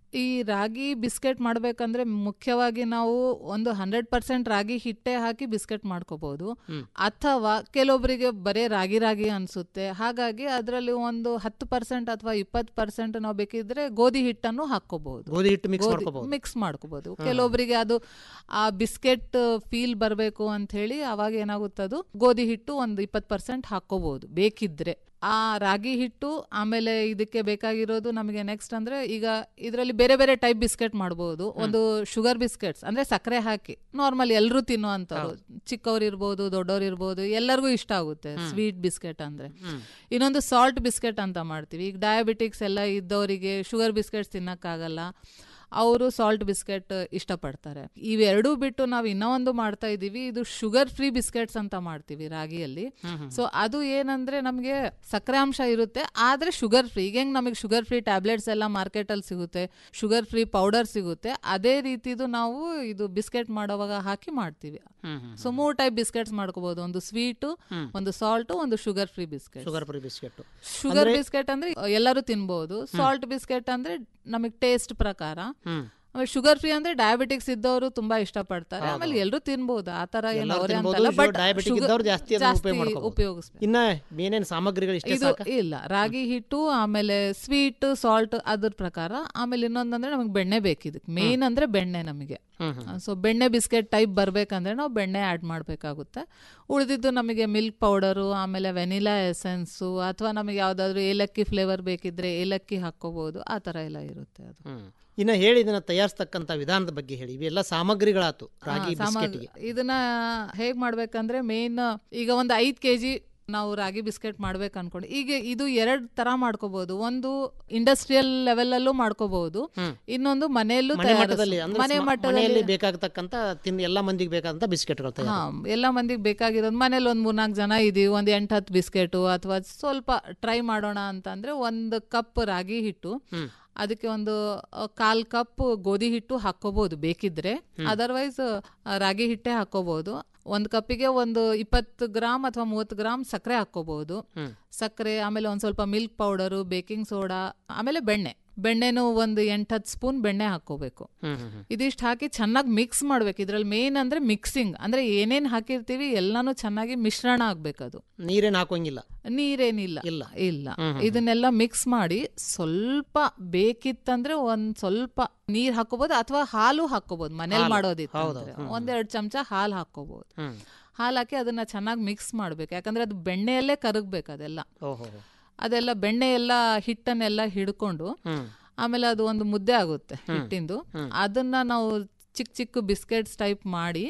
ಈ ರಾಗಿ ಬಿಸ್ಕೆಟ್ ಮಾಡ್ಬೇಕಂದ್ರೆ ಮುಖ್ಯವಾಗಿ ನಾವು ಒಂದು ಹಂಡ್ರೆಡ್ ಪರ್ಸೆಂಟ್ ರಾಗಿ ಹಿಟ್ಟೆ ಹಾಕಿ ಬಿಸ್ಕೆಟ್ ಮಾಡ್ಕೋಬಹುದು ಅಥವಾ ಕೆಲವೊಬ್ಬರಿಗೆ ಬರೇ ರಾಗಿ ರಾಗಿ ಅನ್ಸುತ್ತೆ ಹಾಗಾಗಿ ಅದರಲ್ಲಿ ಒಂದು ಹತ್ತು ಪರ್ಸೆಂಟ್ ಅಥವಾ ಇಪ್ಪತ್ತು ಪರ್ಸೆಂಟ್ ನಾವು ಬೇಕಿದ್ರೆ ಗೋಧಿ ಹಿಟ್ಟನ್ನು ಹಾಕೋಬಹುದು ಗೋಧಿ ಹಿಟ್ಟು ಮಿಕ್ಸ್ ಮಾಡ್ಕೋಬಹುದು ಮಿಕ್ಸ್ ಮಾಡ್ಕೋಬಹುದು ಕೆಲವೊಬ್ಬರಿಗೆ ಅದು ಆ ಬಿಸ್ಕೆಟ್ ಫೀಲ್ ಬರಬೇಕು ಅಂತ ಹೇಳಿ ಅವಾಗ ಏನಾಗುತ್ತೆ ಅದು ಗೋಧಿ ಹಿಟ್ಟು ಒಂದು ಇಪ್ಪತ್ತು ಪರ್ಸೆಂಟ್ ಹಾಕೋಬಹುದು ಬೇಕಿದ್ರೆ ಆ ರಾಗಿ ಹಿಟ್ಟು ಆಮೇಲೆ ಇದಕ್ಕೆ ಬೇಕಾಗಿರೋದು ನಮಗೆ ನೆಕ್ಸ್ಟ್ ಅಂದ್ರೆ ಈಗ ಇದರಲ್ಲಿ ಬೇರೆ ಬೇರೆ ಟೈಪ್ ಬಿಸ್ಕೆಟ್ ಮಾಡಬಹುದು ಒಂದು ಶುಗರ್ ಬಿಸ್ಕೆಟ್ಸ್ ಅಂದ್ರೆ ಸಕ್ಕರೆ ಹಾಕಿ ನಾರ್ಮಲ್ ಎಲ್ಲರೂ ತಿನ್ನೋ ಅಂತವ್ರು ಚಿಕ್ಕವ್ರು ಇರ್ಬೋದು ದೊಡ್ಡವ್ರು ಇರ್ಬೋದು ಎಲ್ಲರಿಗೂ ಇಷ್ಟ ಆಗುತ್ತೆ ಸ್ವೀಟ್ ಬಿಸ್ಕೆಟ್ ಅಂದ್ರೆ ಇನ್ನೊಂದು ಸಾಲ್ಟ್ ಬಿಸ್ಕೆಟ್ ಅಂತ ಮಾಡ್ತೀವಿ ಈಗ ಡಯಾಬಿಟಿಕ್ಸ್ ಎಲ್ಲ ಇದ್ದವರಿಗೆ ಶುಗರ್ ಬಿಸ್ಕೆಟ್ಸ್ ತಿನ್ನಕ್ಕಾಗಲ್ಲ ಅವರು ಸಾಲ್ಟ್ ಬಿಸ್ಕೆಟ್ ಇಷ್ಟಪಡ್ತಾರೆ ಇವೆರಡೂ ಬಿಟ್ಟು ನಾವು ಇನ್ನೂ ಒಂದು ಮಾಡ್ತಾ ಇದ್ದೀವಿ ಇದು ಶುಗರ್ ಫ್ರೀ ಬಿಸ್ಕೆಟ್ಸ್ ಅಂತ ಮಾಡ್ತೀವಿ ರಾಗಿಯಲ್ಲಿ ಸೊ ಅದು ಏನಂದ್ರೆ ನಮಗೆ ಸಕ್ಕರೆ ಅಂಶ ಇರುತ್ತೆ ಆದ್ರೆ ಶುಗರ್ ಫ್ರೀ ಈಗ ಹೆಂಗ್ ನಮಗೆ ಶುಗರ್ ಫ್ರೀ ಟ್ಯಾಬ್ಲೆಟ್ಸ್ ಎಲ್ಲ ಮಾರ್ಕೆಟಲ್ಲಿ ಸಿಗುತ್ತೆ ಶುಗರ್ ಫ್ರೀ ಪೌಡರ್ ಸಿಗುತ್ತೆ ಅದೇ ರೀತಿದು ನಾವು ಇದು ಬಿಸ್ಕೆಟ್ ಮಾಡೋವಾಗ ಹಾಕಿ ಮಾಡ್ತೀವಿ ಸೊ ಮೂರ್ ಟೈಪ್ ಬಿಸ್ಕೆಟ್ಸ್ ಮಾಡ್ಕೋಬಹುದು ಒಂದು ಸ್ವೀಟು ಒಂದು ಸಾಲ್ಟ್ ಒಂದು sugar free biscuit sugar free biscuit sugar biscuit ಅಂದ್ರೆ ಎಲ್ಲರೂ ತಿನ್ಬಹುದು ಸಾಲ್ಟ್ ಬಿಸ್ಕೆಟ್ ಅಂದ್ರೆ ನಮಗೆ ಟೇಸ್ಟ್ ಪ್ರಕಾರ ಆಮೇಲೆ ಶುಗರ್ ಫ್ರೀ ಅಂದ್ರೆ ಡಯಾಬಿಟಿಕ್ಸ್ ಇದ್ದವರು ತುಂಬಾ ಇಷ್ಟಪಡ್ತಾರೆ ಆಮೇಲೆ ಎಲ್ಲರೂ ತಿನ್ಬಹುದು ಆ ತರ ಏನು ಎಲ್ಲರೂ ಅವರೇ ತಿನ್ಬೋದು, ಅಂತಲ್ಲ ಶು- ಬಟ್ diabetic ಇದ್ದವ್ರು ಜಾಸ್ತಿ ಅದನ್ನ ಉಪಯೋಗ ಮಾಡ್ಕೊಬೋದು. ಉಪಯೋಗಿಸ್ಬೇಕು ಇನ್ನ ಏನೇನ್ ಸಾಮಗ್ರಿಗಳು ಇಷ್ಟೇ ಇದು ಸಾಕ ಇಲ್ಲ ರಾಗಿ ಹಿಟ್ಟು ಆಮೇಲೆ ಸ್ವೀಟ್ ಸಾಲ್ಟ್ ಅದ್ರ ಪ್ರಕಾರ ಆಮೇಲೆ ಇನ್ನೊಂದಂದ್ರೆ ನಮಗೆ ಬೆಣ್ಣೆ ಬೇಕಿದಕ್ಕೆ ಮೇನ್ ಅಂದ್ರೆ ಬೆಣ್ಣೆ ನಮಗೆ ಸೊ ಬೆಣ್ಣೆ ಬಿಸ್ಕೆಟ್ ಟೈಪ್ ಬರ್ಬೇಕಂದ್ರೆ ನಾವು ಬೆಣ್ಣೆ ಆ್ಯಡ್ ಮಾಡಬೇಕಾಗುತ್ತೆ ಉಳಿದಿದ್ದು ನಮಗೆ ಮಿಲ್ಕ್ ಪೌಡರು ಆಮೇಲೆ ವೆನಿಲಾ ಎಸೆನ್ಸು ಅಥವಾ ನಮಗೆ ಯಾವ್ದಾದ್ರು ಏಲಕ್ಕಿ ಫ್ಲೇವರ್ ಬೇಕಿದ್ರೆ ಏಲಕ್ಕಿ ಹಾಕೋಬಹುದು ಆ ಥರ ಎಲ್ಲ ಇರುತ್ತೆ ಅದು ಹ್ಮ್ ಇನ್ನ ಹೇಳಿ ಇದನ್ನ ತಯಾರಿಸ್ತಕ್ಕಂತ ವಿಧಾನದ ಬಗ್ಗೆ ಹೇಳಿ ಇವೆಲ್ಲ ಸಾಮಗ್ರಿಗಳಾತು ರಾಗಿ ಹಾ, ಸಾಮಗ್- ಬಿಸ್ಕೆಟ್ಗೆ ಇದನ್ನ ಹೇಗ್ ಮಾಡ್ಬೇಕಂದ್ರೆ ಮೇನ್ ಈಗ ಒಂದು ಐದ್ ಕೆಜಿ ನಾವು ರಾಗಿ ಬಿಸ್ಕೆಟ್ ಮಾಡ್ಬೇಕು ಅನ್ಕೊಂಡು ಈಗ ಇದು ಎರಡ್ ತರ ಮಾಡ್ಕೋಬಹುದು ಒಂದು ಇಂಡಸ್ಟ್ರಿಯಲ್ ಲೆವೆಲ್ ಅಲ್ಲೂ ಮಾಡ್ಕೋಬಹುದು ಇನ್ನೊಂದು ಮನೆಯಲ್ಲೂ ಮನೆ ತಯಾರಿಸ್- ಮಟ್ಟದಲ್ಲಿ ಅಂದ್ರೆ ಮನೆ ಸ್ಮ- ಮಟ್ಟದಲ್ಲಿ ಮನೆಯಲ್ಲಿ ಬೇಕಾಗತಕ್ಕಂತ ತಿನ್ ಎಲ್ಲಾ ಮಂದಿಗೆ ಬೇಕಾದಂತ ಬಿಸ್ಕೆಟ್ಗಳು ತಯಾರು ಹಾ ಎಲ್ಲ ಮಂದಿಗೆ ಬೇಕಾಗಿರೋದು ಮನೇಲಿ ಒಂದು ಮೂರ್ನಾಲ್ಕು ಜನ ಇದೀವಿ ಒಂದು ಎಂಟು ಹತ್ತು ಬಿಸ್ಕೆಟು ಅಥವಾ ಸ್ವಲ್ಪ ಟ್ರೈ ಮಾಡೋಣ ಅಂತಂದ್ರೆ ಒಂದು ಕಪ್ ರಾಗಿ ಹಿಟ್ಟು ಅದಕ್ಕೆ ಒಂದು ಆ, ಕಾಲ್ ಕಪ್ ಗೋಧಿ ಹಿಟ್ಟು ಹಾಕೋಬಹುದು ಬೇಕಿದ್ರೆ ಅದರ್ವೈಸ್ ರಾಗಿ ಹಿಟ್ಟೆ ಹಾಕೋಬಹುದು ಒಂದು ಕಪ್ಪಿಗೆ ಒಂದು ಇಪ್ಪತ್ತು ಗ್ರಾಮ್ ಅಥವಾ ಮೂವತ್ತು ಗ್ರಾಮ್ ಸಕ್ಕರೆ ಹಾಕೋಬಹುದು ಸಕ್ಕರೆ ಆಮೇಲೆ ಒಂದು ಸ್ವಲ್ಪ ಮಿಲ್ಕ್ ಪೌಡರು ಬೇಕಿಂಗ್ ಸೋಡಾ ಆಮೇಲೆ ಬೆಣ್ಣೆ ಬೆಣ್ಣೆನೂ ಒಂದು ಎಂಟು ಹತ್ತು ಸ್ಪೂನ್ ಬೆಣ್ಣೆ ಹಾಕೋಬೇಕು ಇದಿಷ್ಟು ಹಾಕಿ ಚೆನ್ನಾಗಿ ಮಿಕ್ಸ್ ಮಾಡ್ಬೇಕು ಇದ್ರಲ್ಲಿ ಮೇನ್ ಅಂದ್ರೆ ಮಿಕ್ಸಿಂಗ್ ಅಂದ್ರೆ ಏನೇನ್ ಹಾಕಿರ್ತೀವಿ ಎಲ್ಲಾನು ಚೆನ್ನಾಗಿ ಮಿಶ್ರಣ ಆಗ್ಬೇಕದು ನೀರೇನ್ ಹಾಕೋಂಗಿಲ್ಲ ನೀರೇನಿಲ್ಲ ಇಲ್ಲ. ಇಲ್ಲ ಇದನ್ನೆಲ್ಲ ಮಿಕ್ಸ್ ಮಾಡಿ ಸ್ವಲ್ಪ ಬೇಕಿತ್ತಂದ್ರೆ ಒಂದ್ ಸ್ವಲ್ಪ ನೀರ್ ಹಾಕೋಬಹುದು ಅಥವಾ ಹಾಲು ಹಾಕೋಬಹುದು ಮನೇಲಿ ಮಾಡೋದಿತ್ತು ಅಂದ್ರೆ. ಒಂದೆರಡು ಚಮಚ ಹಾಲು ಹಾಕೋಬಹುದು ಹಾಲು ಹಾಕಿ ಅದನ್ನ ಚೆನ್ನಾಗಿ ಮಿಕ್ಸ್ ಮಾಡ್ಬೇಕು ಯಾಕಂದ್ರೆ ಅದು ಬೆಣ್ಣೆಯಲ್ಲೇ ಕರಗ್ಬೇಕು ಅದೆಲ್ಲ ಓಹೋ ಅದೆಲ್ಲ ಬೆಣ್ಣೆ ಎಲ್ಲ ಹಿಟ್ಟನ್ನೆಲ್ಲ ಹಿಡ್ಕೊಂಡು ಆಮೇಲೆ ಅದು ಒಂದು ಮುದ್ದೆ ಆಗುತ್ತೆ ಹಿಟ್ಟಿಂದು ಅದನ್ನ ನಾವು ಚಿಕ್ಕ ಚಿಕ್ಕ ಬಿಸ್ಕೆಟ್ಸ್ ಟೈಪ್ ಮಾಡಿ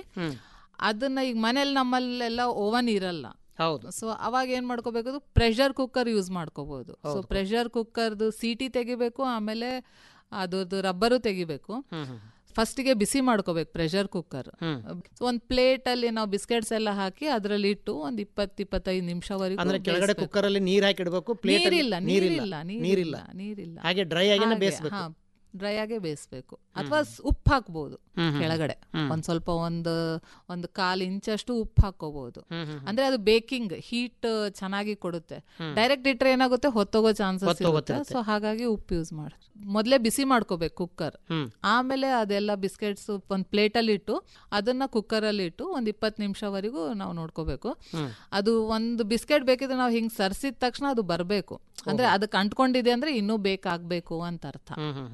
ಅದನ್ನ ಈಗ ಮನೇಲಿ ನಮ್ಮಲ್ಲೆಲ್ಲ ಓವನ್ ಇರಲ್ಲ ಹೌದು ಸೊ ಅವಾಗ ಏನ್ ಮಾಡ್ಕೋಬೇಕು ಪ್ರೆಷರ್ ಕುಕ್ಕರ್ ಯೂಸ್ ಮಾಡ್ಕೋಬಹುದು ಸೊ ಪ್ರೆಷರ್ ಕುಕ್ಕರ್ದು ಸೀಟಿ ತೆಗಿಬೇಕು ಆಮೇಲೆ ಅದ್ರದ್ದು ರಬ್ಬರು ತೆಗಿಬೇಕು ಫಸ್ಟಿಗೆ ಬಿಸಿ ಮಾಡ್ಕೋಬೇಕು ಪ್ರೆಷರ್ ಕುಕ್ಕರ್ ಒಂದ್ ಪ್ಲೇಟ್ ಅಲ್ಲಿ ನಾವು ಬಿಸ್ಕೆಟ್ಸ್ ಎಲ್ಲ ಹಾಕಿ ಅದ್ರಲ್ಲಿ ಇಟ್ಟು ಒಂದ್ ಇಪ್ಪತ್ ಇಪ್ಪತ್ತೈದು ನಿಮಿಷವರೆಗೂ ಅಂದ್ರೆ ಕೆಳಗಡೆ ಕುಕ್ಕರ್ ಅಲ್ಲಿ ನೀರ್ ಹಾಕಿ ಇಡಬೇಕು ಪ್ಲೇಟ್ ನೀರಿಲ್ಲ ನೀರಿಲ್ಲ ನೀರಿಲ್ಲ ನೀರಿಲ್ಲ ನೀರಿಲ್ಲ ಹಾಗೆ ಡ್ರೈ ಆಗಿನೇ ಬೇಯಿಸ್ಬೇಕು ಡ್ರೈ ಆಗೇ ಬೇಯಿಸ್ಬೇಕು ಅಥವಾ ಉಪ್ಪು ಹಾಕ್ಬೋದು ಕೆಳಗಡೆ ಒಂದ್ ಸ್ವಲ್ಪ ಒಂದು ಒಂದು ಕಾಲ್ ಇಂಚಷ್ಟು ಉಪ್ಪು ಹಾಕೋಬಹುದು ಅಂದ್ರೆ ಅದು ಬೇಕಿಂಗ್ ಹೀಟ್ ಚೆನ್ನಾಗಿ ಕೊಡುತ್ತೆ ಡೈರೆಕ್ಟ್ ಇಟ್ರೆ ಏನಾಗುತ್ತೆ ಹೊತ್ತೋಗೋ ಚಾನ್ಸಸ್ ಇರುತ್ತೆ ಸೊ ಹಾಗಾಗಿ ಉಪ್ಪು ಯೂಸ್ ಮಾಡಿ ಮೊದ್ಲೇ ಬಿಸಿ ಮಾಡ್ಕೋಬೇಕು ಕುಕ್ಕರ್ ಆಮೇಲೆ ಅದೆಲ್ಲ ಬಿಸ್ಕೆಟ್ಸ್ ಒಂದ್ ಪ್ಲೇಟ್ ಅಲ್ಲಿ ಇಟ್ಟು ಅದನ್ನ ಕುಕ್ಕರ್ ಅಲ್ಲಿ ಇಟ್ಟು ಒಂದ್ ಇಪ್ಪತ್ ನಿಮಿಷವರೆಗೂ ನಾವು ನೋಡ್ಕೋಬೇಕು ಅದು ಒಂದು ಬಿಸ್ಕೆಟ್ ಬೇಕಿದ್ರೆ ನಾವು ಹಿಂಗ್ ಸರ್ಸಿದ ತಕ್ಷಣ ಅದು ಬರ್ಬೇಕು ಅಂದ್ರೆ ಅದಕ್ಕೆ ಅಂಟ್ಕೊಂಡಿದೆ ಅಂದ್ರೆ ಇನ್ನೂ ಬೇಕಾಗ್ಬೇಕು ಅಂತ ಅರ್ಥ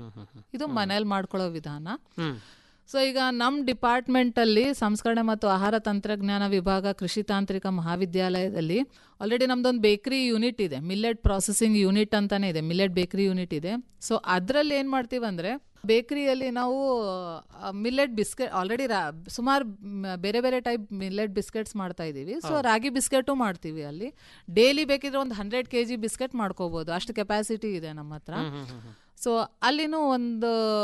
ಇದು ಮನೇಲಿ ಮಾಡ್ಕೊಳ್ಳೋ ವಿಧಾನ ಸೊ ಈಗ ನಮ್ಮ ಡಿಪಾರ್ಟ್ಮೆಂಟ್ ಅಲ್ಲಿ ಸಂಸ್ಕರಣೆ ಮತ್ತು ಆಹಾರ ತಂತ್ರಜ್ಞಾನ ವಿಭಾಗ ಕೃಷಿ ತಾಂತ್ರಿಕ ಮಹಾವಿದ್ಯಾಲಯದಲ್ಲಿ ಆಲ್ರೆಡಿ ನಮ್ದೊಂದು ಬೇಕರಿ ಯೂನಿಟ್ ಇದೆ ಮಿಲ್ಲೆಟ್ ಪ್ರಾಸೆಸಿಂಗ್ ಯೂನಿಟ್ ಅಂತಾನೆ ಇದೆ ಮಿಲ್ಲೆಟ್ ಬೇಕರಿ ಯೂನಿಟ್ ಇದೆ ಸೊ ಅದರಲ್ಲಿ ಏನ್ ಮಾಡ್ತೀವಿ ಅಂದ್ರೆ ಬೇಕರಿಯಲ್ಲಿ ನಾವು ಮಿಲ್ಲೆಟ್ ಬಿಸ್ಕೆಟ್ ಆಲ್ರೆಡಿ ಸುಮಾರು ಬೇರೆ ಬೇರೆ ಟೈಪ್ ಮಿಲ್ಲೆಟ್ ಬಿಸ್ಕೆಟ್ಸ್ ಮಾಡ್ತಾ ಇದೀವಿ ಸೊ ರಾಗಿ ಬಿಸ್ಕೆಟು ಮಾಡ್ತೀವಿ ಅಲ್ಲಿ ಡೈಲಿ ಬೇಕಿದ್ರೆ ಒಂದು ಹಂಡ್ರೆಡ್ ಕೆ ಜಿ ಬಿಸ್ಕೆಟ್ ಮಾಡ್ಕೋಬಹುದು ಅಷ್ಟು ಕೆಪಾಸಿಟಿ ಇದೆ ನಮ್ಮ ಹತ್ರ ಸೊ ಅಲ್ಲಿನೂ ಒಂದು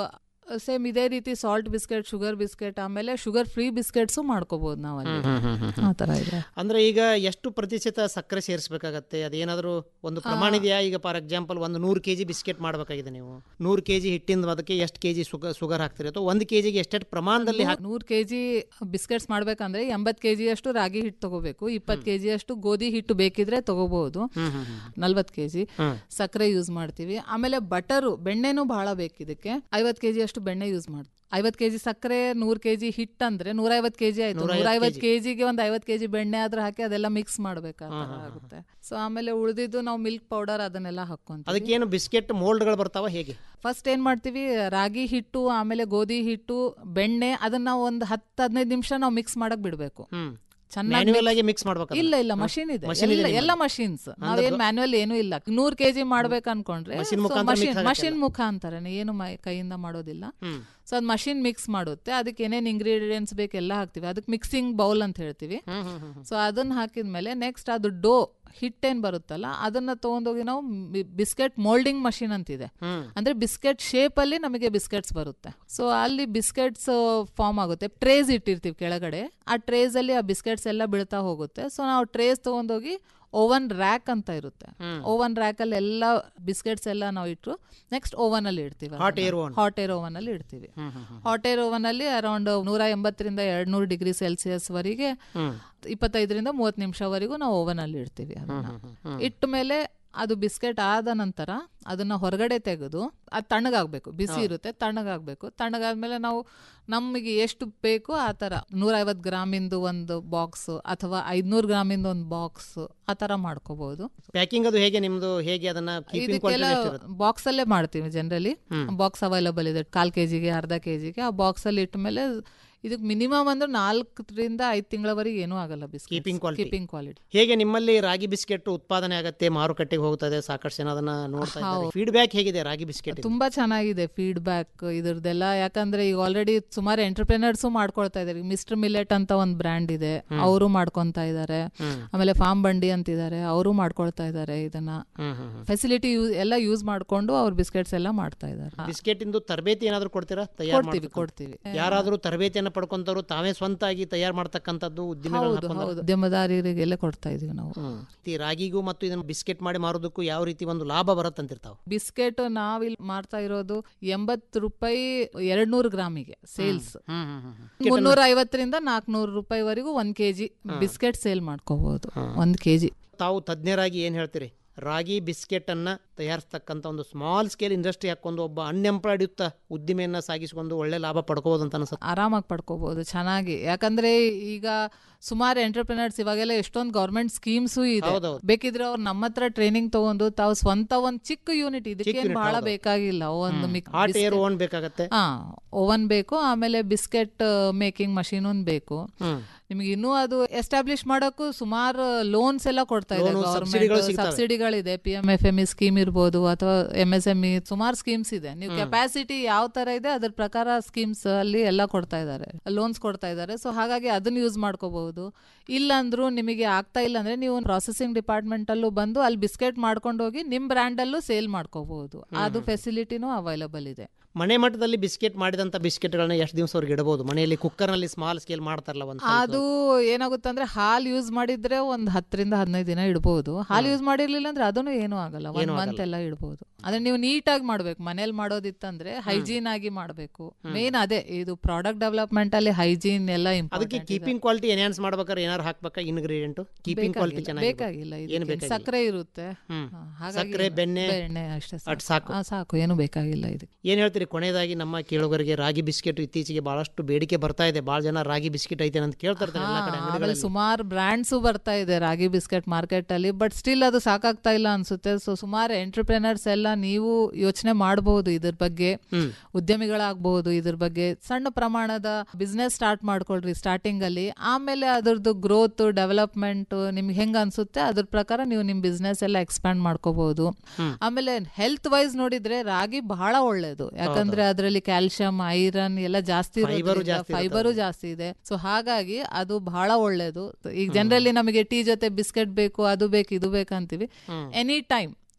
ಸೇಮ್ ಇದೇ ರೀತಿ ಸಾಲ್ಟ್ ಬಿಸ್ಕೆಟ್ ಶುಗರ್ ಬಿಸ್ಕೆಟ್ ಆಮೇಲೆ ಶುಗರ್ ಫ್ರೀ ಬಿಸ್ಕೆಟ್ಸು ಮಾಡ್ಕೋಬಹುದು ನಾವು ಅಲ್ಲಿ ಆ ಥರ ಇದೆ ಅಂದ್ರೆ ಈಗ ಎಷ್ಟು ಪ್ರತಿಶತ ಸಕ್ಕರೆ ಸೇರಿಸಬೇಕಾಗತ್ತೆ ಅದೇನಾದರೂ ಒಂದು ಪ್ರಮಾಣ ಇದೆಯಾ ಈಗ ಫಾರ್ ಎಕ್ಸಾಂಪಲ್ ಒಂದು ನೂರು ಕೆ ಜಿ ಬಿಸ್ಕೆಟ್ ಮಾಡಬೇಕಾಗಿದೆ ನೀವು ನೂರು ಕೆ ಜಿ ಹಿಟ್ಟಿಂದ ಅದಕ್ಕೆ ಎಷ್ಟು ಕೆ ಜಿ ಸುಗರ್ ಸುಗರ್ ಹಾಕ್ತೀರಿ ಅಥವಾ ಒಂದು ಕೆ ಜಿಗೆ ಎಷ್ಟೆಷ್ಟು ಪ್ರಮಾಣದಲ್ಲಿ ಹಾಕಿ ನೂರು ಕೆ ಜಿ ಬಿಸ್ಕೆಟ್ಸ್ ಮಾಡ್ಬೇಕಂದ್ರೆ ಎಂಬತ್ತು ಕೆ ಅಷ್ಟು ರಾಗಿ ಹಿಟ್ಟು ತಗೋಬೇಕು ಇಪ್ಪತ್ತು ಕೆ ಅಷ್ಟು ಗೋಧಿ ಹಿಟ್ಟು ಬೇಕಿದ್ರೆ ತಗೋಬಹುದು ನಲ್ವತ್ತು ಕೆ ಜಿ ಸಕ್ಕರೆ ಯೂಸ್ ಮಾಡ್ತೀವಿ ಆಮೇಲೆ ಬಟರು ಬೆಣ್ಣೆನೂ ಬಹಳ ಬೇಕು ಇದಕ್ಕೆ ಐವತ್ತು ಕೆ ಅಷ್ಟು ಬೆಣ್ಣೆ ಯೂಸ್ ಮಾಡ್ತೀವಿ ಐವತ್ತು ಕೆ ಜಿ ಸಕ್ಕರೆ ನೂರು ಕೆ ಜಿ ಹಿಟ್ಟು ಅಂದ್ರೆ ನೂರೈವತ್ತು ಕೆ ಜಿ ಆಯ್ತು ನೂರೈವತ್ತು ಕೆ ಜಿಗೆ ಒಂದು ಐವತ್ತು ಕೆ ಜಿ ಬೆಣ್ಣೆ ಆದ್ರೆ ಹಾಕಿ ಅದೆಲ್ಲ ಮಿಕ್ಸ್ ಮಾಡ್ಬೇಕಾಗುತ್ತೆ ಸೊ ಆಮೇಲೆ ಉಳಿದಿದ್ದು ನಾವು ಮಿಲ್ಕ್ ಪೌಡರ್ ಅದನ್ನೆಲ್ಲ ಹಾಕೊಂತೀವಿ ಅದಕ್ಕೇನು ಬಿಸ್ಕೆಟ್ ಮೋಲ್ಡ್ಗಳು ಬರ್ತಾವ ಹೇಗೆ ಫಸ್ಟ್ ಏನ್ ಮಾಡ್ತೀವಿ ರಾಗಿ ಹಿಟ್ಟು ಆಮೇಲೆ ಗೋಧಿ ಹಿಟ್ಟು ಬೆಣ್ಣೆ ಅದನ್ನ ಒಂದು ಹತ್ತು ಹದಿನೈದು ನಿಮಿಷ ನಾವು ಮಿಕ್ಸ್ ಮಾಡಕ್ ಬಿಡ್ಬೇಕು ಹ್ಮ್ ಚೆನ್ನಾಗಿ ಮ್ಯಾನ್ಯುವಲ್ ಆಗಿ ಮಿಕ್ಸ್ ಮಾಡ್ಬೇಕು ಇಲ್ಲ ಇಲ್ಲ ಮಷಿನ್ ಇದೆ Machine ಇದೆ ಎಲ್ಲ- ಎಲ್ಲ ನಿಮ್ಮಲ್ಲಿ? ಮಷಿನ್ಸ್ ನಾವೇನ್ ಮ್ಯಾನ್ಯುವಲ್ ಏನೂ ಇಲ್ಲ ನೂರ್ ಕೆಜಿ ಮಾಡ್ಬೇಕು ಅನ್ಕೊಂಡ್ರೆ Machine ಮುಖಾಂತರ mix ಆಗತ್ತೆ ಮಷಿನ್ ಮುಖಾಂತರನೇ ಏನು ಮೈ- ಕೈಯಿಂದ ಮಾಡೋದಿಲ್ಲ ಹ್ಮ್. ಸೊ ಅದ್ ಮಷಿನ್ ಮಿಕ್ಸ್ ಮಾಡುತ್ತೆ ಅದಕ್ಕೆ ಏನೇನ್ ಇಂಗ್ರೀಡಿಯೆಂಟ್ಸ್ ಬೇಕು ಎಲ್ಲ ಹಾಕ್ತಿವಿ ಅದಕ್ಕೆ ಮಿಕ್ಸಿಂಗ್ ಬೌಲ್ ಅಂತ ಹೇಳ್ತೀವಿ ಹ್ಮ್ ಹ್ಮ್ ಹ್ಮ್ ಸೊ ಅದನ್ನ ಹಾಕಿದ್ಮೇಲೆ ನೆಕ್ಸ್ಟ್ ಅದು ಡೋ ಹಿಟ್ಟೇನ್ ಬರುತ್ತಲ್ಲ ಅದನ್ನ ತಗೊಂಡೋಗಿ ನಾವು ಬಿಸ್ಕೆಟ್ ಮೋಲ್ಡಿಂಗ್ ಮಷಿನ್ ಅಂತಿದೆ ಹ್ಮ್. ಅಂದ್ರೆ ಬಿಸ್ಕೆಟ್ ಶೇಪ್ ಅಲ್ಲಿ ನಮಗೆ ಬಿಸ್ಕೆಟ್ಸ್ ಬರುತ್ತೆ ಸೊ ಅಲ್ಲಿ ಬಿಸ್ಕೆಟ್ಸ್ ಫಾರ್ಮ್ ಆಗುತ್ತೆ ಟ್ರೇಸ್ ಇಟ್ಟಿರ್ತೀವಿ ಕೆಳಗಡೆ ಆ ಟ್ರೇಸ್ ಅಲ್ಲಿ ಆ ಬಿಸ್ಕೆಟ್ಸ್ ಎಲ್ಲ ಬೀಳ್ತಾ ಹೋಗುತ್ತೆ ಸೊ ನಾವು ಟ್ರೇಸ್ ತಗೊಂಡೋಗಿ ಓವನ್ ರ್ಯಾಕ್ ಅಂತ ಇರುತ್ತೆ ಓವನ್ ರ್ಯಾಕ್ ಅಲ್ಲಿ ಎಲ್ಲ ಬಿಸ್ಕೆಟ್ಸ್ ಎಲ್ಲ ನಾವು ಇಟ್ಟು ನೆಕ್ಸ್ಟ್ ಓವನ್ ಅಲ್ಲಿ ಇಡ್ತೀವಿ Hot air oven. Hot air oven ಅಲ್ಲಿ ಇಡ್ತೀವಿ ಹಾಟ್ ಏರ್ ಓವನ್ ಅಲ್ಲಿ ಅರೌಂಡ್ ನೂರ ಎಂಬತ್ತರಿಂದ ಎರಡ್ ನೂರು ಡಿಗ್ರಿ ಸೆಲ್ಸಿಯಸ್ ವರೆಗೆ ಇಪ್ಪತ್ತೈದರಿಂದ ಮೂವತ್ತು ನಿಮಿಷವರೆಗೂ ನಾವು ಓವನ್ ಅಲ್ಲಿ ಇಡ್ತೀವಿ ಅದನ್ನ ಇಟ್ಟ ಮೇಲೆ ಅದು ಬಿಸ್ಕೆಟ್ ಆದ ನಂತರ ಅದನ್ನ ಹೊರಗಡೆ ತೆಗೆದು ಅದು ತಣ್ಣಗಾಗ್ಬೇಕು ಬಿಸಿ ಇರುತ್ತೆ ತಣ್ಣಗಾಗ್ಬೇಕು ತಣ್ಣಗಾದ್ಮೇಲೆ ನಾವು ನಮಗೆ ಎಷ್ಟು ಬೇಕು ಆ ಥರ ನೂರೈವತ್ತು ಗ್ರಾಮಿಂದು ಒಂದು ಬಾಕ್ಸ್ ಅಥವಾ ಐದ್ನೂರು ಗ್ರಾಮಿಂದು ಒಂದು ಬಾಕ್ಸ್ ಆ ಥರ ಮಾಡ್ಕೋಬಹುದು ಪ್ಯಾಕಿಂಗ್ ಅದು ಹೇಗೆ ನಿಮ್ದು ಹೇಗೆ ಅದನ್ನ ಕೀಪಿಂಗ್ ಇದಕ್ಕೆಲ್ಲ ಕ್ವಾಲಿಟಿ ಬಾಕ್ಸ್ ಅಲ್ಲೇ ಮಾಡ್ತೀವಿ ಜನರಲಿ ಬಾಕ್ಸ್ ಅವೈಲಬಲ್ ಇದೆ ಕಾಲ್ ಕೆಜಿಗೆ ಅರ್ಧ ಕೆಜಿಗೆ ಆ ಬಾಕ್ಸ್ ಅಲ್ಲಿ ಇಟ್ಟ ಮೇಲೆ ಇದಕ್ಕೆ ಮಿನಿಮಮ್ ಅಂದ್ರೆ ನಾಲ್ಕರಿಂದ ಐದು ತಿಂಗಳವರೆಗೆ ಏನೂ ಆಗಲ್ಲ biscuit Keeping quality. Keeping quality ಹೇಗೆ ನಿಮ್ಮಲ್ಲಿ ರಾಗಿ ಬಿಸ್ಕೆಟ್ ಉತ್ಪಾದನೆ ಆಗತ್ತೆ ಮಾರುಕಟ್ಟೆಗೆ ಹೋಗ್ತದೆ ಸಾಕಷ್ಟು ಜನ ಅದನ್ನ ನೋಡ್ತಾ ಇದ್ದಾರೆ ಫೀಡ್ಬ್ಯಾಕ್ ಹೇಗಿದೆ ರಾಗಿ ಬಿಸ್ಕೆಟ್ ತುಂಬಾ ಚೆನ್ನಾಗಿದೆ ಫೀಡ್ಬ್ಯಾಕ್ ಇದ್ರದ್ದೆಲ್ಲ ಯಾಕಂದ್ರೆ ಈಗ ಆಲ್ರೆಡಿ ಸುಮಾರು ಎಂಟರ್ಪ್ರಿನರ್ಸು ಮಾಡ್ಕೊಳ್ತಾ ಇದಾರೆ ಮಿಸ್ಟರ್ ಮಿಲೆಟ್ ಅಂತ ಒಂದು ಬ್ರ್ಯಾಂಡ್ ಇದೆ ಅವರು ಮಾಡ್ಕೊಂತಾ ಇದ್ದಾರೆ ಆಮೇಲೆ ಫಾರ್ಮ್ ಬಂಡಿ ಅಂತಿದ್ದಾರೆ ಅವರು ಮಾಡ್ಕೊಳ್ತಾ ಇದ್ದಾರೆ ಇದನ್ನ ಫೆಸಿಲಿಟಿ ಎಲ್ಲ ಯೂಸ್ ಮಾಡ್ಕೊಂಡು ಅವ್ರ ಬಿಸ್ಕೆಟ್ಸ್ ಎಲ್ಲ ಮಾಡ್ತಾ ಇದ್ದಾರೆ ಬಿಸ್ಕೆಟ್ ಇಂದು ತರಬೇತಿ ಏನಾದ್ರು ಕೊಡ್ತೀರಾ ತಯಾರು ಕೊಡ್ತೀವಿ ಕೊಡ್ತೀವಿ ಯಾರಾದ್ರೂ ತರಬೇತಿಯನ್ನ ಪಡ್ಕೊಂತವ್ರು ತಾವೇ ಸ್ವಂತಾಗಿ ತಯಾರು ಮಾಡ್ತಕ್ಕಂಥದ್ದು ಉದ್ದಿಮೆಗಳನ್ನ ಹೌದು ಹಾಕೊಂಡು ಹೌದು ಉದ್ಯಮದಾರರಿಗೆಲ್ಲ ಕೊಡ್ತಾ ಇದೀವಿ ನಾವು ಈ ರಾಗಿಗೂ ಮತ್ತು ಇದನ್ನ ಬಿಸ್ಕೆಟ್ ಮಾಡಿ ಮಾರೋದಕ್ಕೂ ಯಾವ ರೀತಿ ಒಂದು ಲಾಭ ಬರತ್ತಂತಿರ್ತಾವ ಬಿಸ್ಕೆಟ್ ನಾವಿಲ್ಲಿ ಮಾರ್ತಾ ಇರೋದು ಎಂಬತ್ತು ರೂಪಾಯಿ ಎರಡ್ ನೂರು ಗ್ರಾಮಿಗೆ ಸೇಲ್ಸ್ ಮುನ್ನೂರ ಐವತ್ತರಿಂದ ನಾಲ್ಕನೂರು ರೂಪಾಯಿವರೆಗೂ ಒಂದ್ ಕೆಜಿ ಬಿಸ್ಕೆಟ್ ಸೇಲ್ ಮಾಡ್ಕೋಬಹುದು ಒಂದ್ ಕೆಜಿ ತಾವು ತಜ್ಞರಾಗಿ ಏನ್ ಹೇಳ್ತೀರಿ ರಾಗಿ ಬಿಸ್ಕೆಟ್ ಅನ್ನ ತಯಾರಿಸ್ತಕ್ಕಂಥ ಒಂದು ಸ್ಮಾಲ್ ಸ್ಕೇಲ್ ಇಂಡಸ್ಟ್ರಿ ಹಾಕೊಂಡು ಒಬ್ಬ ಅನ್ಎಂಪ್ಲಾಯ್ಡ್ ಯುಕ್ತ ಉದ್ದಿಮೆಯನ್ನ ಸಾಗಿಸಿಕೊಂಡು ಒಳ್ಳೆ ಲಾಭ ಪಡ್ಕೋಬಹುದು ಅಂತ ಅನ್ಸುತ್ತೆ ಆರಾಮಾಗಿ ಪಡ್ಕೋಬಹುದು ಚೆನ್ನಾಗಿ ಯಾಕಂದ್ರೆ ಈಗ ಸುಮಾರು ಎಂಟರ್ಪ್ರಿನರ್ಸ್ ಇವಾಗೆಲ್ಲ ಎಷ್ಟೊಂದು ಗೌರ್ಮೆಂಟ್ ಸ್ಕೀಮ್ಸು ಇದೆ ಹೌದೌದು. ಬೇಕಿದ್ರೆ ಅವ್ರು ನಮ್ಮ ಹತ್ರ ಟ್ರೈನಿಂಗ್ ತಗೊಂಡು ತಾವು ಸ್ವಂತ ಒಂದ್ ಚಿಕ್ಕ ಯೂನಿಟ್ ಇದಕ್ಕೆ unit, ಬಹಳ ಹೌದು. ಬೇಕಾಗಿಲ್ಲ ಒಂದು ಹಾಟ್ ಏರ್ ಓನ್ ಬೇಕಾಗತ್ತೆ ಹಾ ಓವನ್ ಬೇಕು ಆಮೇಲೆ ಬಿಸ್ಕೆಟ್ ಮೇಕಿಂಗ್ ಮಷೀನ್ ಒಂದ್ ಬೇಕು ನಿಮಗೆ ಇನ್ನೂ ಅದು ಎಸ್ಟಾಬ್ಲಿಷ್ ಮಾಡೋಕ್ಕೂ ಸುಮಾರು ಲೋನ್ಸ್ ಎಲ್ಲ ಕೊಡ್ತಾ ಇದೆ Loan, subsidyಗಳು ಸಿಗ್ತವೆ. ಸಬ್ಸಿಡಿಗಳಿದೆ P M F M E scheme ಇರ್ಬೋದು ಅಥವಾ ಎಂ ಎಸ್ ಎಂ ಇ ಸುಮಾರು ಸ್ಕೀಮ್ಸ್ ಇದೆ ನೀವು ಕೆಪಾಸಿಟಿ ಯಾವ ತರ ಇದೆ ಅದ್ರ ಪ್ರಕಾರ ಸ್ಕೀಮ್ಸ್ ಅಲ್ಲಿ ಎಲ್ಲ ಕೊಡ್ತಾ ಇದ್ದಾರೆ ಲೋನ್ಸ್ ಕೊಡ್ತಾ ಇದ್ದಾರೆ ಸೊ ಹಾಗಾಗಿ ಅದನ್ನ ಯೂಸ್ ಮಾಡ್ಕೋಬಹುದು ಇಲ್ಲಾಂದ್ರೂ ನಿಮಗೆ ಆಗ್ತಾ ಇಲ್ಲ ಅಂದ್ರೆ ನೀವು ಪ್ರಾಸೆಸಿಂಗ್ ಡಿಪಾರ್ಟ್ಮೆಂಟ್ ಅಲ್ಲೂ ಬಂದು ಅಲ್ಲಿ ಬಿಸ್ಕೆಟ್ ಮಾಡ್ಕೊಂಡು ಹೋಗಿ ನಿಮ್ ಬ್ರ್ಯಾಂಡ್ ಅಲ್ಲೂ ಸೇಲ್ ಮಾಡ್ಕೋಬಹುದು ಅದು ಫೆಸಿಲಿಟಿನೂ ಅವೈಲಬಲ್ ಇದೆ ಮನೆ ಮಟ್ಟದಲ್ಲಿ ಬಿಸ್ಕೆಟ್ ಮಾಡಿದಂತ ಬಿಸ್ಕೆಟ್ಗಳನ್ನ ಎಷ್ಟು ದಿವಸವರೆಗೆ ಇಡಬಹುದು ಮನೆಯಲ್ಲಿ ಕುಕ್ಕರ್ನಲ್ಲಿ ಸ್ಮಾಲ್ ಸ್ಕೇಲ್ ಮಾಡ್ತಾರಲ್ಲ ಒಂದು ಅದು ಏನಾಗುತ್ತೆ ಅಂದ್ರೆ ಹಾಲು ಯೂಸ್ ಮಾಡಿದ್ರೆ ಒಂದ್ ಹತ್ತರಿಂದ ಹದಿನೈದು ದಿನ ಇಡಬಹುದು ಹಾಲು ಯೂಸ್ ಮಾಡಿರ್ಲಿಲ್ಲ ಅಂದ್ರೆ ಅದನ್ನು ಏನೂ ಆಗಲ್ಲ ಒಂದ್ ಮಂತ್ ಎಲ್ಲ ಇಡಬಹುದು ಅಂದ್ರೆ ನೀವು ನೀಟಾಗಿ ಮಾಡ್ಬೇಕು ಮನೇಲಿ ಮಾಡೋದಿತ್ತಂದ್ರೆ ಹೈಜೀನ್ ಆಗಿ ಮಾಡ್ಬೇಕು ಮೇನ್ ಅದೇ ಇದು ಪ್ರಾಡಕ್ಟ್ ಡೆವಲಪ್ಮೆಂಟ್ ಅಲ್ಲಿ ಹೈಜೀನ್ ಎಲ್ಲ ಅದಕ್ಕೆ ಇಂಪಾರ್ಟೆಂಟ್ ಕೀಪಿಂಗ್ ಕ್ವಾಲಿಟಿ ಎನ್ಹಾನ್ಸ್ ಮಾಡ್ಬೇಕಾದ್ರೆ ಏನಾರು ಹಾಕ್ಬೇಕಾ ಇಂಗ್ರೀಡಿಯೆಂಟ್ ಕೀಪಿಂಗ್ ಕ್ವಾಲಿಟಿ ಚೆನ್ನಾಗಿ ಬೇಕಾಗಿಲ್ಲ ಏನು ಇದಕ್ಕೆ ಬೇಕಾಗಿಲ್ಲ ಸಕ್ಕರೆ ಇರುತ್ತೆ ಹ್ಮ್. ಹಾ, ಹಾಗಾಗಿ ಸಕ್ಕರೆ, ಬೆಣ್ಣೆ, ಬೆಣ್ಣೆ ಅಷ್ಟೇ ಅಷ್ಟ್ ಸಾಕು. ಹಾ, ಸಾಕು ಏನು ಬೇಕಾಗಿಲ್ಲ ಇದಕ್ಕೆ ಏನ್ ಹೇಳ್ತೀರಿ ಕೊನೆಯದಾಗಿ ನಮ್ಮ ಕೇಳುಗರಿಗೆ ರಾಗಿ ಬಿಸ್ಕೆಟ್ ಇತ್ತೀಚೆಗೆ ಬಹಳಷ್ಟು ಬೇಡಿಕೆ ಬರ್ತಾ ಇದೆ ಬಹಳ ಜನ ರಾಗಿ ಬಿಸ್ಕೆಟ್ ಐತೆ ಅಂತ ಕೇಳ್ತಾ ಇರ್ತಾರೆ ಎಲ್ಲ ಕಡೆ ಆಮೇಲೆ ಅಂಗಡಿಗಳಲ್ಲಿ ಸುಮಾರು ಬ್ರ್ಯಾಂಡ್ಸು ಬರ್ತಾ ಇದೆ ರಾಗಿ ಬಿಸ್ಕೆಟ್ ಮಾರ್ಕೆಟ್ ಅಲ್ಲಿ ಬಟ್ ಸ್ಟಿಲ್ ಅದು ಸಾಕಾಗ್ತಾ ಇಲ್ಲ ಅನ್ಸುತ್ತೆ ಸೊ ಸುಮಾರು ಎಂಟರ್ಪ್ರಿನರ್ಸ್ ಎಲ್ಲ ನೀವು ಯೋಚನೆ ಮಾಡಬಹುದು ಇದ್ರ ಬಗ್ಗೆ ಉದ್ಯಮಿಗಳಾಗಬಹುದು ಇದ್ರ ಬಗ್ಗೆ ಸಣ್ಣ ಪ್ರಮಾಣದ ಬಿಸ್ನೆಸ್ ಸ್ಟಾರ್ಟ್ ಮಾಡ್ಕೊಳ್ರಿ ಸ್ಟಾರ್ಟಿಂಗ್ ಅಲ್ಲಿ ಆಮೇಲೆ ಅದ್ರದ್ದು ಗ್ರೋತ್ ಡೆವಲಪ್ಮೆಂಟ್ ನಿಮ್ಗೆ ಹೆಂಗ್ ಅನ್ಸುತ್ತೆ ಅದ್ರ ಪ್ರಕಾರ ನೀವು ನಿಮ್ ಬಿಸ್ನೆಸ್ ಎಲ್ಲ ಎಕ್ಸ್ಪ್ಯಾಂಡ್ ಮಾಡ್ಕೋಬಹುದು ಆಮೇಲೆ ಹೆಲ್ತ್ ವೈಸ್ ನೋಡಿದ್ರೆ ರಾಗಿ ಬಹಳ ಒಳ್ಳೇದು ಯಾಕಂದ್ರೆ ಅದರಲ್ಲಿ ಕ್ಯಾಲ್ಸಿಯಂ ಐರನ್ ಎಲ್ಲ ಜಾಸ್ತಿ Fiber ಜಾಸ್ತಿ ಫೈಬರು ಜಾಸ್ತಿ ಇದೆ ಸೊ ಹಾಗಾಗಿ ಅದು ಬಹಳ ಒಳ್ಳೇದು ಈಗ ಜನರಲ್ಲಿ ನಮಗೆ ಟೀ ಜೊತೆ ಬಿಸ್ಕೆಟ್ ಬೇಕು ಅದು ಬೇಕು ಇದು ಬೇಕು ಅಂತೀವಿ ಎನಿ ಟೈಮ್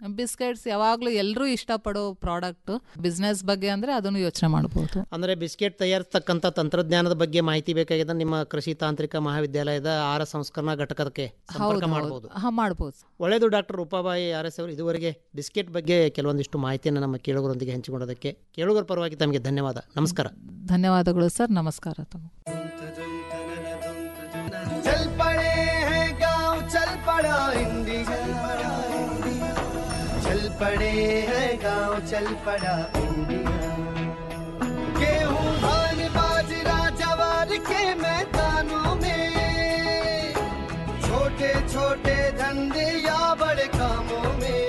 ಬಿಸ್ಕೆಟ್ಸ್ ಯಾವಾಗ್ಲೂ ಎಲ್ಲರೂ ಇಷ್ಟಪಡೋ ಪ್ರಾಡಕ್ಟ್ ಬಿಸ್ನೆಸ್ ಬಗ್ಗೆ ಅಂದ್ರೆ ಅದನ್ನು ಯೋಚನೆ ಮಾಡಬಹುದು ಅಂದರೆ ಬಿಸ್ಕೆಟ್ ತಯಾರಿಸ್ತಕ್ಕಂಥ ತಂತ್ರಜ್ಞಾನದ ಬಗ್ಗೆ ಮಾಹಿತಿ ಬೇಕಾಗಿದೆ ನಿಮ್ಮ ಕೃಷಿ ತಾಂತ್ರಿಕ ಮಹಾವಿದ್ಯಾಲಯದ ಆಹಾರ ಸಂಸ್ಕರಣಾ ಘಟಕಕ್ಕೆ ಸಂಪರ್ಕ ಮಾಡಬಹುದು ಹಾ ಮಾಡ್ಬೋದು ಒಳ್ಳೆಯದು ಡಾಕ್ಟರ್ ರೂಪಾಬಾಯಿ ಆರ್ ಎಸ್ ಅವರು ಇದುವರೆಗೆ ಬಿಸ್ಕೆಟ್ ಬಗ್ಗೆ ಕೆಲವೊಂದಿಷ್ಟು ಮಾಹಿತಿಯನ್ನು ನಮ್ಮ ಕೇಳುಗರೊಂದಿಗೆ ಹಂಚಿಕೊಂಡೋದಕ್ಕೆ ಕೇಳುಗರ ಪರವಾಗಿ ತಮಗೆ ಧನ್ಯವಾದ ನಮಸ್ಕಾರ ಧನ್ಯವಾದಗಳು ಸರ್ ನಮಸ್ಕಾರ ತಮ್ಮ चल पड़े हैं गांव चल पड़ा इंडिया चल पड़े हैं गांव चल पड़ा इंडिया गेहूं धान बाजरा जवार के मैदानों में छोटे छोटे धंधे या बड़े कामों में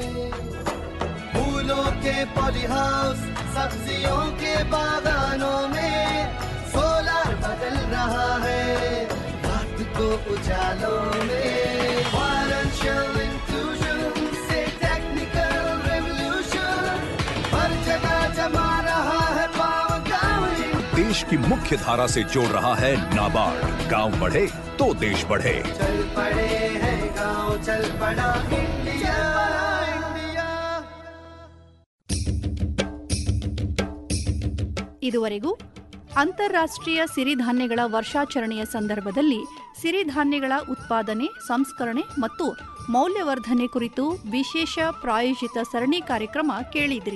फूलों के पॉलीहाउस सब्जियों के बागानों में सोलर बदल रहा है रात को उजालों में Financial inclusion से technical revolution हर जगह जमा रहा है पाव गाँव देश की मुख्य धारा से जोड़ रहा है नाबार्ड गांव बढ़े तो देश बढ़े चल पड़े हैं गाँव चल पड़ा इंडिया इंडिया ಇದುವರೆಗೂ ಅಂತಾರಾಷ್ಟ್ರೀಯ ಸಿರಿಧಾನ್ಯಗಳ ವರ್ಷಾಚರಣೆಯ ಸಂದರ್ಭದಲ್ಲಿ ಸಿರಿಧಾನ್ಯಗಳ ಉತ್ಪಾದನೆ ಸಂಸ್ಕರಣೆ ಮತ್ತು ಮೌಲ್ಯವರ್ಧನೆ ಕುರಿತು ವಿಶೇಷ ಪ್ರಾಯೋಜಿತ ಸರಣಿ ಕಾರ್ಯಕ್ರಮ ಕೇಳಿದ್ರಿ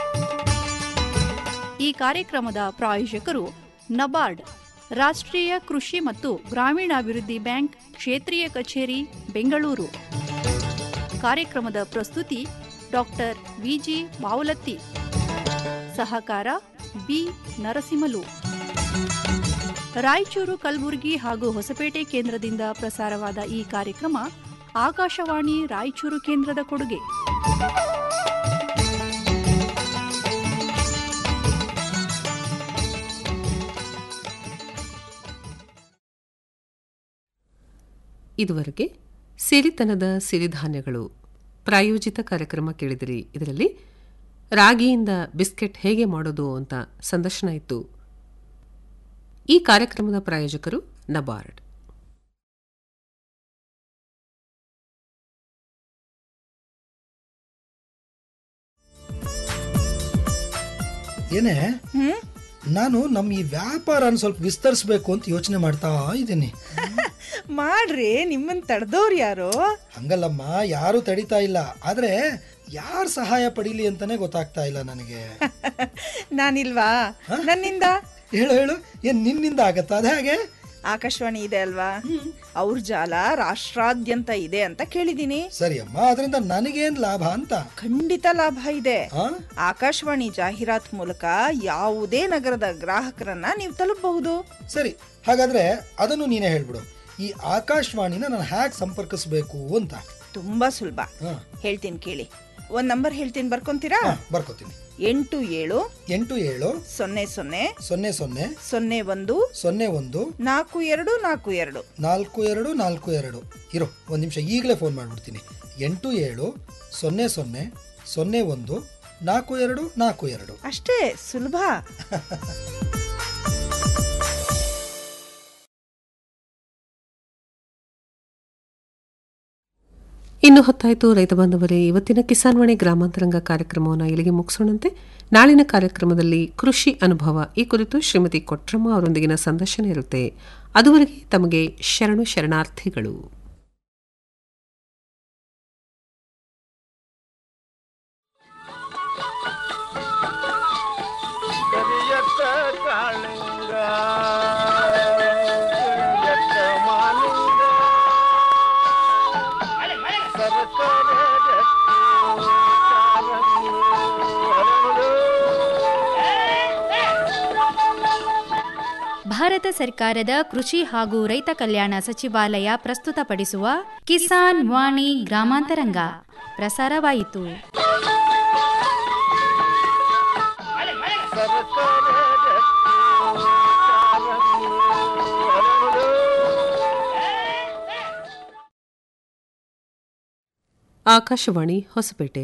ಈ ಕಾರ್ಯಕ್ರಮದ ಪ್ರಾಯೋಜಕರು ನಬಾರ್ಡ್ ರಾಷ್ಟ್ರೀಯ ಕೃಷಿ ಮತ್ತು ಗ್ರಾಮೀಣಾಭಿವೃದ್ಧಿ ಬ್ಯಾಂಕ್ ಕ್ಷೇತ್ರೀಯ ಕಚೇರಿ ಬೆಂಗಳೂರು ಕಾರ್ಯಕ್ರಮದ ಪ್ರಸ್ತುತಿ ಡಾಕ್ಟರ್ ವಿಜಿ ಬಾವಲತ್ತಿ ಸಹಕಾರ ಬಿ ನರಸಿಂಹಲು ರಾಯಚೂರು ಕಲಬುರಗಿ ಹಾಗೂ ಹೊಸಪೇಟೆ ಕೇಂದ್ರದಿಂದ ಪ್ರಸಾರವಾದ ಈ ಕಾರ್ಯಕ್ರಮ ಆಕಾಶವಾಣಿ ರಾಯಚೂರು ಕೇಂದ್ರದ ಕೊಡುಗೆ ಇದುವರೆಗೆ ಸಿರಿತನದ ಸಿರಿಧಾನ್ಯಗಳು ಪ್ರಾಯೋಜಿತ ಕಾರ್ಯಕ್ರಮ ಕೇಳಿದಿರಿ ಇದರಲ್ಲಿ ರಾಗಿಯಿಂದ ಬಿಸ್ಕೆಟ್ ಹೇಗೆ ಮಾಡೋದು ಅಂತ ಸಂದರ್ಶನ ಇತ್ತು ಈ ಕಾರ್ಯಕ್ರಮದ ಪ್ರಾಯೋಜಕರು ನಬಾರ್ಡ್ ಏನೇ ನಾನು ನಮ್ಮ ಈ ವ್ಯಾಪಾರನ ಸ್ವಲ್ಪ ವಿಸ್ತರಿಸ್ಬೇಕು ಅಂತ ಯೋಚನೆ ಮಾಡ್ತಾ ಇದ್ದೀನಿ ಮಾಡ್ರಿ ನಿಮ್ಮನ್ ತಡೆದವ್ರು ಯಾರು ಹಂಗಲ್ಲಮ್ಮ ಯಾರು ತಡಿತಾ ಇಲ್ಲ ಆದ್ರೆ ಯಾರು ಸಹಾಯ ಪಡೀಲಿ ಅಂತಾನೆ ಗೊತ್ತಾಗ್ತಾ ಇಲ್ಲ ನನಗೆ ನಾನಿಲ್ವಾ ನನ್ನಿಂದ ಹೇಳು ಹೇಳು ಏನ್ ನಿನ್ನಿಂದ ಆಗತ್ತಾ ಅದೇ ಹಾಗೆ ಆಕಾಶವಾಣಿ ಇದೆ ಅಲ್ವಾ ಅವ್ರ ಜಾಲ ರಾಷ್ಟ್ರಾದ್ಯಂತ ಇದೆ ಅಂತ ಕೇಳಿದೀನಿ ಸರಿ ಅಮ್ಮ ಅದರಿಂದ ನನಗೇನ್ ಲಾಭ ಅಂತ ಖಂಡಿತ ಲಾಭ ಇದೆ ಆ? ಆಕಾಶವಾಣಿ ಜಾಹೀರಾತ್ ಮೂಲಕ ಯಾವುದೇ ನಗರದ ಗ್ರಾಹಕರನ್ನ ನೀವು ತಲುಪಬಹುದು ಸರಿ ಹಾಗಾದ್ರೆ ಅದನ್ನು ನೀನೇ ಹೇಳ್ಬಿಡು ಈ ಆಕಾಶವಾಣಿನ ನಾನು ಹ್ಯಾಕ್ ಸಂಪರ್ಕಿಸ್ಬೇಕು ಅಂತ ತುಂಬಾ ಸುಲಭ ಹಾ. ಹೇಳ್ತೀನಿ ಕೇಳಿ ಒಂದ್ ನಂಬರ್ ಹೇಳ್ತೀನಿ ಬರ್ಕೊಂತೀರಾ ಬರ್ಕೋತೀನಿ ಎಂಟು ಏಳು ಎಂಟು ಏಳು ಸೊನ್ನೆ ಸೊನ್ನೆ ಸೊನ್ನೆ ಸೊನ್ನೆ ಸೊನ್ನೆ ಒಂದು ಸೊನ್ನೆ ಒಂದು ನಾಲ್ಕು ಎರಡು ನಾಲ್ಕು ಎರಡು ನಾಲ್ಕು ಎರಡು ನಾಲ್ಕು ಎರಡು ಇರೋ ಒಂದು ನಿಮಿಷ ಈಗಲೇ ಫೋನ್ ಮಾಡಿಬಿಡ್ತೀನಿ ಎಂಟು ಏಳು ಸೊನ್ನೆ ಸೊನ್ನೆ ಸೊನ್ನೆ ಒಂದು ನಾಲ್ಕು ಎರಡು ನಾಲ್ಕು ಎರಡು ಅಷ್ಟೇ ಸುಲಭ ಇನ್ನು ಹೊತ್ತಾಯಿತು ರೈತ ಬಾಂಧವರೇ ಇವತ್ತಿನ ಕಿಸಾನ್ವಾಣಿ ಗ್ರಾಮಾಂತರಂಗ ಕಾರ್ಯಕ್ರಮವನ್ನು ಇಲ್ಲಿಗೆ ಮುಗಿಸೋಣಂತೆ ನಾಳಿನ ಕಾರ್ಯಕ್ರಮದಲ್ಲಿ ಕೃಷಿ ಅನುಭವ ಈ ಕುರಿತು ಶ್ರೀಮತಿ ಕೊಟ್ರಮ್ಮ ಅವರೊಂದಿಗಿನ ಸಂದರ್ಶನ ಇರುತ್ತೆ ಅದುವರೆಗೆ ತಮಗೆ ಶರಣು ಶರಣಾರ್ಥಿಗಳು ಕರಿಯತ್ತ ಕಾಳಿಂಗ ಕರಿಯತ್ತ ಮಾಲಿಂಗ ಸರ್ಕಾರ ಭಾರತ ಸರ್ಕಾರದ ಕೃಷಿ ಹಾಗೂ ರೈತ ಕಲ್ಯಾಣ ಸಚಿವಾಲಯ ಪ್ರಸ್ತುತಪಡಿಸುವ ಕಿಸಾನ್ ವಾಣಿ ಗ್ರಾಮಾಂತರಂಗ ಪ್ರಸಾರವಾಯಿತು ಆಕಾಶವಾಣಿ ಹೊಸಪೇಟೆ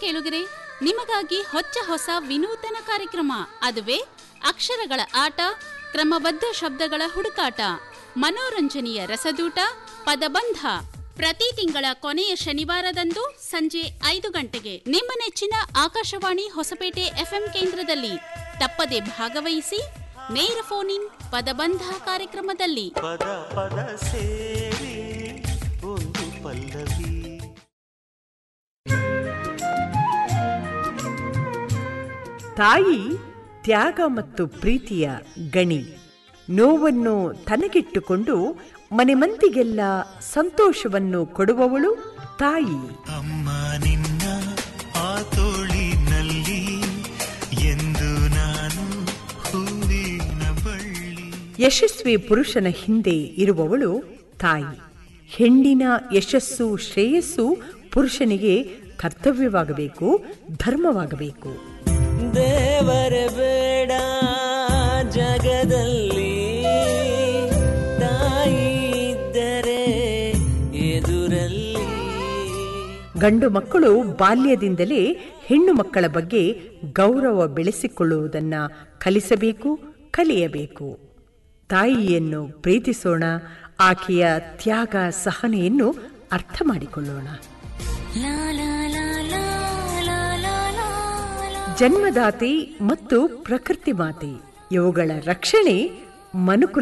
ಕೇಳುಗರೆ ನಿಮಗಾಗಿ ಹೊಚ್ಚ ಹೊಸ ವಿನೂತನ ಕಾರ್ಯಕ್ರಮ ಅದುವೇ ಅಕ್ಷರಗಳ ಆಟ ಕ್ರಮಬದ್ಧ ಶಬ್ದಗಳ ಹುಡುಕಾಟ ಮನೋರಂಜನೆಯ ರಸದೂಟ ಪದಬಂಧ ಪ್ರತಿ ತಿಂಗಳ ಕೊನೆಯ ಶನಿವಾರದಂದು ಸಂಜೆ ಐದು ಗಂಟೆಗೆ ನಿಮ್ಮ ನೆಚ್ಚಿನ ಆಕಾಶವಾಣಿ ಹೊಸಪೇಟೆ ಎಫ್ಎಂ ಕೇಂದ್ರದಲ್ಲಿ ತಪ್ಪದೆ ಭಾಗವಹಿಸಿ ನೇರ ಫೋನ್ ಇನ್ ಪದಬಂಧ ಕಾರ್ಯಕ್ರಮದಲ್ಲಿ ಪದ ಪದ ಸೇರಿ ಒಂದು ಪಲ್ಲವಿ ತಾಯಿ ತ್ಯಾಗ ಮತ್ತು ಪ್ರೀತಿಯ ಗಣಿ ನೋವನ್ನು ತನಗಿಟ್ಟುಕೊಂಡು ಮನೆ ಮಂದಿಗೆಲ್ಲ ಸಂತೋಷವನ್ನು ಕೊಡುವವಳು ತಾಯಿ ಅಮ್ಮ ನಿನ್ನ ಆ ತೋಳಿನಲ್ಲಿ ಎಂದು ನಾನು ಹೂವಿನ ಬಳ್ಳಿ ಯಶಸ್ವಿ ಪುರುಷನ ಹಿಂದೆ ಇರುವವಳು ತಾಯಿ ಹೆಣ್ಣಿನ ಯಶಸ್ಸು ಶ್ರೇಯಸ್ಸು ಪುರುಷನಿಗೆ ಕರ್ತವ್ಯವಾಗಬೇಕು ಧರ್ಮವಾಗಬೇಕು ದೇವರ ಬೇಡ ಜಗದಲ್ಲಿ ತಾಯಿ ಇದ್ದರೆ ಎದುರಲ್ಲಿ ಗಂಡು ಮಕ್ಕಳು ಬಾಲ್ಯದಿಂದಲೇ ಹೆಣ್ಣು ಮಕ್ಕಳ ಬಗ್ಗೆ ಗೌರವ ಬೆಳೆಸಿಕೊಳ್ಳುವುದನ್ನ ಕಲಿಸಬೇಕು ಕಲಿಯಬೇಕು ತಾಯಿಯನ್ನು ಪ್ರೀತಿಸೋಣ ಆಕೆಯ ತ್ಯಾಗ ಸಹನೆಯನ್ನು ಅರ್ಥ ಮಾಡಿಕೊಳ್ಳೋಣ ಜನ್ಮದಾತೆ ಮತ್ತು ಪ್ರಕೃತಿ ಮಾತೆ ಇವುಗಳ ರಕ್ಷಣೆ ಮನುಕುಲ